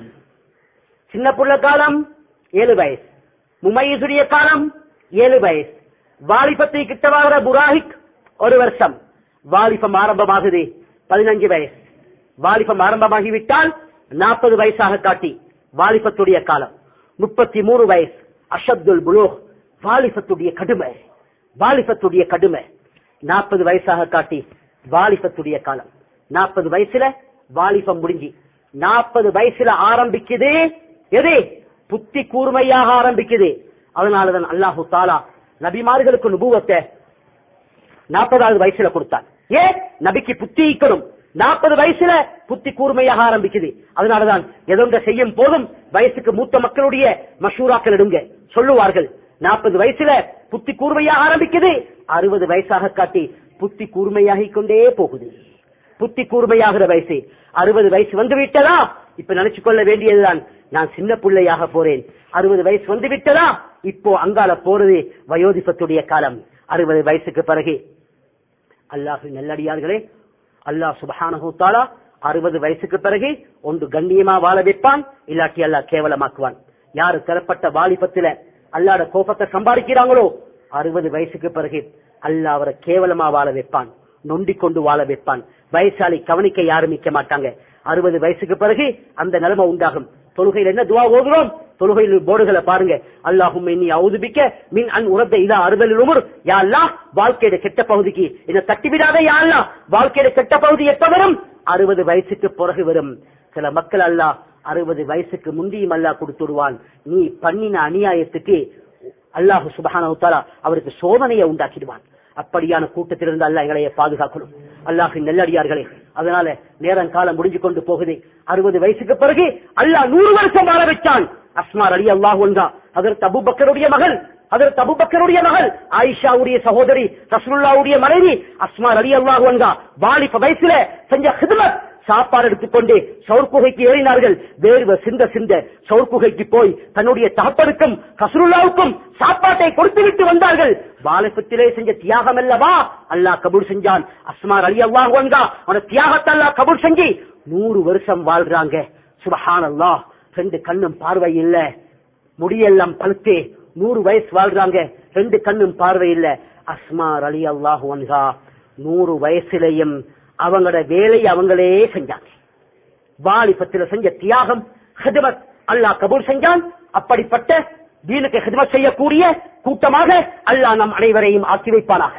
[SPEAKER 1] சின்ன புள்ள காலம் ஏழு வயசு முமையுடைய காலம் ஏழு வயசு வாலிபத்தை கிட்டவாகிற புராஹிக் ஒரு வருஷம் வாலிபம் ஆரம்பமாகுது பதினஞ்சு வயசு வாலிபம் ஆரம்பமாகிவிட்டால் நாற்பது வயசாக காட்டி வாலிபத்துடைய காலம் முப்பத்தி மூணு வயசு அஷப்துல் புலோக் வாலிபத்துடைய கடுமை வாலிபத்துடைய கடுமை நாற்பது வயசாக காட்டி வாலிபத்துடைய காலம் நாற்பது வயசுல வாலிபம் முடிஞ்சு நாற்பது வயசுல ஆரம்பிக்குது எது புத்தி கூர்மையாக ஆரம்பிக்குது அதனாலதான் அல்லாஹு தாலா நபிமார்களுக்கு நுபுவத்தை நாற்பதாவது வயசுல கொடுத்தான் ஏன் நபிக்கு புத்தி ஈக்கணும் நாற்பது வயசுல புத்தி கூர்மையாக ஆரம்பிக்குது அதனாலதான் எதொன்ற செய்யும் போதும் வயசுக்கு மூத்த மக்களுடைய மஷூராக்கள் எடுங்க சொல்லுவார்கள் நாற்பது வயசுல புத்தி கூர்மையாக ஆரம்பிக்குது அறுபது வயசாக காட்டி புத்தி கூர்மையாகிக் கொண்டே போகுது புத்தி கூர்மையாகிற வயசு அறுபது வயசு வந்து விட்டதா இப்ப நினைச்சு கொள்ள வேண்டியதுதான் நான் சின்ன பிள்ளையாக போறேன் அறுபது வயசு வந்து விட்டதா இப்போ அங்கால போறது வயோதிபத்துடைய காலம் அறுபது வயசுக்கு பிறகு அல்லாஹு நல்லடியார்களே அல்லாஹ் சுபஹானஹு தாலா அறுபது வயசுக்கு பிறகு ஒன்று கண்ணியமா வாழ வைப்பான் இல்லாட்டி அல்லாஹ் கேவலமாக்குவான் யாரு தரப்பட்ட வாலிபத்துல அல்லாட கோபத்தை சம்பாதிக்கிறாங்களோ அறுபது வயசுக்கு பிறகு அல்லாஹ் அவரை கேவலமா வாழ வைப்பான் நொண்டிக் கொண்டு வாழ வைப்பான் வயசாளி கவனிக்க யாரும் நிக்க மாட்டாங்க அறுபது வயசுக்கு பிறகு அந்த நிலைமை உண்டாகும் தொழுகையில் என்ன துவா ஓதுறோம் தொழுகையில் போர்டுகளை பாருங்க அல்லாஹும் நீ அவுதுபிக்க மின் அன் உரத்த இதா அறுதல் உமர் யா அல்லாஹ் வாழ்க்கையோட கெட்ட பகுதிக்கு இதை தட்டி விடாத யா அல்லாஹ் வாழ்க்கையோட கெட்ட பகுதி எப்ப வரும் அறுபது வயசுக்கு பிறகு வரும் சில மக்கள் அல்லாஹ் அறுபது வயசுக்கு முந்தியும் அல்லாஹ் கொடுத்துடுவான் நீ பண்ணின அநியாயத்துக்கு அல்லாஹு சுபஹானஹு தஆலா அவருக்கு சோதனையை உண்டாக்கிடுவான் அப்படியான கூட்டத்திலிருந்து அல்லாஹ் எங்களை பாதுகாக்கணும் அல்லாஹின் நல்லடியார்களே அதனால நேரம் காலம் முடிஞ்சு கொண்டு போகுது அறுபது வயசுக்கு பிறகு அல்லாஹ் நூறு வருஷம் வாழ வச்சான் அஸ்மார் அலி அல்லாஹ் ஒன்றா அதற்கு அபுபக்கருடைய மகள் அதற்கு அபுபக்கருடைய மகள் ஆயிஷாவுடைய சகோதரி ரசூலுல்லாவுடைய மனைவி அஸ்மார் அலி அல்லாஹ் ஒன்றா வாலிப வயசுல செஞ்ச ஹிதமத் சாப்பாடு எடுத்துக்கொண்டு சவுர்குகைக்கு ஏறினார்கள் வேர்வ சிந்த சிந்த சவுர்குகைக்கு போய் தன்னுடைய தகப்பனுக்கும் கசருல்லாவுக்கும் சாப்பாட்டை கொடுத்து விட்டு வந்தார்கள் வாலிபத்திலே செஞ்ச தியாகம் அல்லவா அல்லாஹ் கபூல் செஞ்சான் அஸ்மார் அலி அல்லாஹ் வந்தா அவன தியாகத்தை அல்லாஹ் கபூல் செஞ்சு நூறு வருஷம் வாழ்றாங்க சுபஹான் அல்லாஹ் ரெண்டு கண்ணும் பார்வை இல்ல முடியெல்லாம் பழுத்தே நூறு வயசு வாழ்றாங்க ரெண்டு கண்ணும் பார்வை இல்ல அஸ்மார் அலி அல்லாஹ் வன்கா நூறு வயசுலயும் அவங்களோட வேலையை அவங்களே செஞ்சாங்க வாலிபத்தில் செஞ்ச தியாகம் ஹிதமத் அல்லாஹ் கபூல் செஞ்சான் அப்படிப்பட்ட தீனுக்கு ஹிதமத் செய்யக்கூடிய கூட்டமாக அல்லாஹ் நம் அனைவரையும் ஆக்கி வைப்பானாக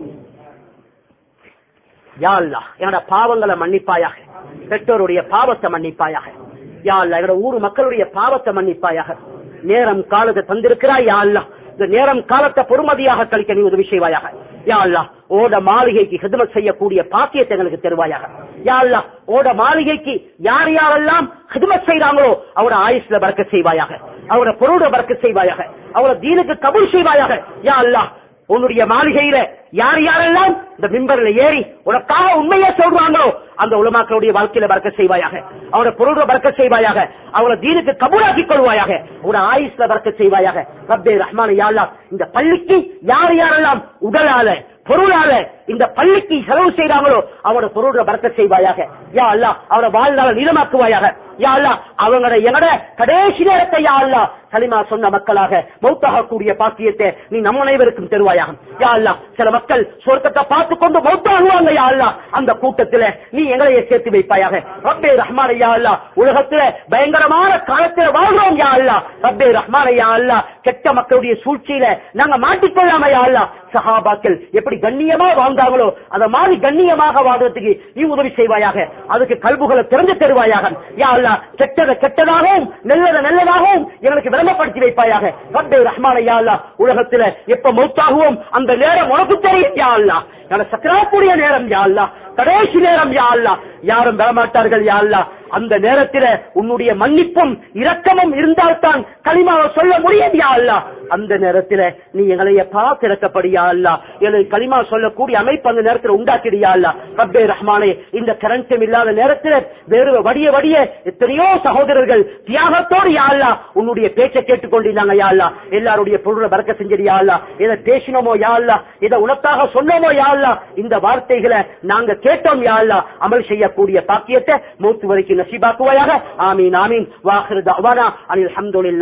[SPEAKER 1] யா அல்லாஹ் என்னோட பாவங்களை மன்னிப்பாயாக பெற்றோருடைய பாவத்தை மன்னிப்பாயாக யா அல்லாஹ் என்னோட ஊர் மக்களுடைய பாவத்தை மன்னிப்பாயாக நேரம் காலத்தை தந்திருக்கிறாய் யா அல்லாஹ் இந்த நேரம் காலத்தை பொறுமதியாக கழிக்க நீ உதவி செய்வாயாக யா அல்லாஹ் ஓட மாளிகைக்கு ஹிதமத் செய்யக்கூடிய பாக்கியத்தை எங்களுக்கு தருவாயாக யா அல்லாஹ் ஓட மாளிகைக்கு யார் யாரெல்லாம் ஹிதமத் செய்றாங்களோ அவரோட ஆயுஷ்ல பறக்க செய்வாயாக அவரோட பொருளோட பறக்க செய்வாயாக அவரோட தீனுக்கு கபூல் செய்வாயாக யா அல்லாஹ் உன்னுடைய மாளிகையில யார் யாரெல்லாம் இந்த மிம்பர்ல ஏறி உனக்காக உண்மையா சொல்றாங்களோ அந்த உலமாக்களுடைய வாழ்க்கையில பறக்க செய்வாயாக அவரோட பொருள பறக்க செய்வாயாக அவரோட தீனுக்கு கபூலாக்கி கொள்வாயாக உன ஆயுஷ்ல பறக்க செய்வாயாக ரப்பே ரஹ்மான யாழ்லா இந்த பள்ளிக்கு யார் யாரெல்லாம் உடலால பொருளால இந்த பள்ளிக்கு செலவு செய்றாங்களோ அவரோட பொருள பறக்க செய்வாயாக யா அல்லா அவரோட வாழ்நாள நீளமாக்குவாயாக யா அல்லா அவங்களோட எங்கட கடைசி நேரத்தை யா அல்லா கலிமா சொன்ன மக்களாக மௌத்தாக கூடிய பாக்கியத்தை நீ நம்ம அனைவருக்கும் தருவாயாக யா அல்லா சில மக்கள் சொர்க்கத்தை பார்த்து கொண்டு மௌத்தாகுவாங்க யா அல்லா அந்த கூட்டத்துல நீ எங்களையே சேர்த்து வைப்பாயாக ரப்பே ரஹ்மான யா அல்லா உலகத்துல பயங்கரமான காலத்துல வாழ்றோம் யா அல்லா ரப்பே ரஹ்மான யா அல்லா கெட்ட மக்களுடைய சூழ்ச்சியில நாங்க மாட்டிக்கொள்ளாம யா அல்லா சஹாபாக்கள் எப்படி கண்ணியமா வாழ்ந்தாங்களோ அத மாதிரி கண்ணியமாக வாழ்றதுக்கு நீ உதவி செய்வாயாக அதுக்கு கல்புகளை திறந்து தருவாயாக யா அல்லா கெட்டத கெட்டதாகவும் நல்லத நல்லதாகவும் எங்களுக்கு விளம்பப்படுத்தி வைப்பாயாக ரப்பே ரஹ்மான யா அல்லா உலகத்துல எப்ப மௌத்தாகுவோம் அந்த நேரம் உனக்கு தெரியும் யா அல்லா நல்ல சக்கராக்கூடிய நேரம் யா அல்லா கடைசி நேரம் யா அல்லா யாரும் வரமாட்டார்கள் யா அல்லா அந்த நேரத்தில உன்னுடைய மன்னிப்பும் இரக்கமும் இருந்தால்தான் களிமாவை சொல்ல முடியும் யா அல்லா அந்த நேரத்தில நீ எங்களைய பார்த்திறக்கப்படியா அல்லா எங்களுக்கு களிமா சொல்லக்கூடிய அமைப்பு அந்த நேரத்தில் உண்டாக்கிடியா அல்லா ரப்பே ரஹ்மானே இந்த கரண்டம் இல்லாத நேரத்தில் வேறு வடிய வடிய எத்தனையோ சகோதரர்கள் தியாகத்தோடு யா அல்லா உன்னுடைய பேச்சை கேட்டுக்கொண்டிருந்தாங்க யா அல்லா எல்லாருடைய பொருளை பறக்க செஞ்சடியா அல்லா எதை பேசினோமோ யா அல்லா எதை உனக்காக சொன்னோமோ யா அல்லா இந்த வார்த்தைகளை நாங்க கேட்டோம் யா அல்லா அமல் செய்யக்கூடிய பாக்கியத்தை மூத்து வரைக்கும் நசிபாக்குவாயாக ஆமீன் ஆமீன் வாஹிரு தவானா அனில் அல்ஹம்துலில்லாஹ்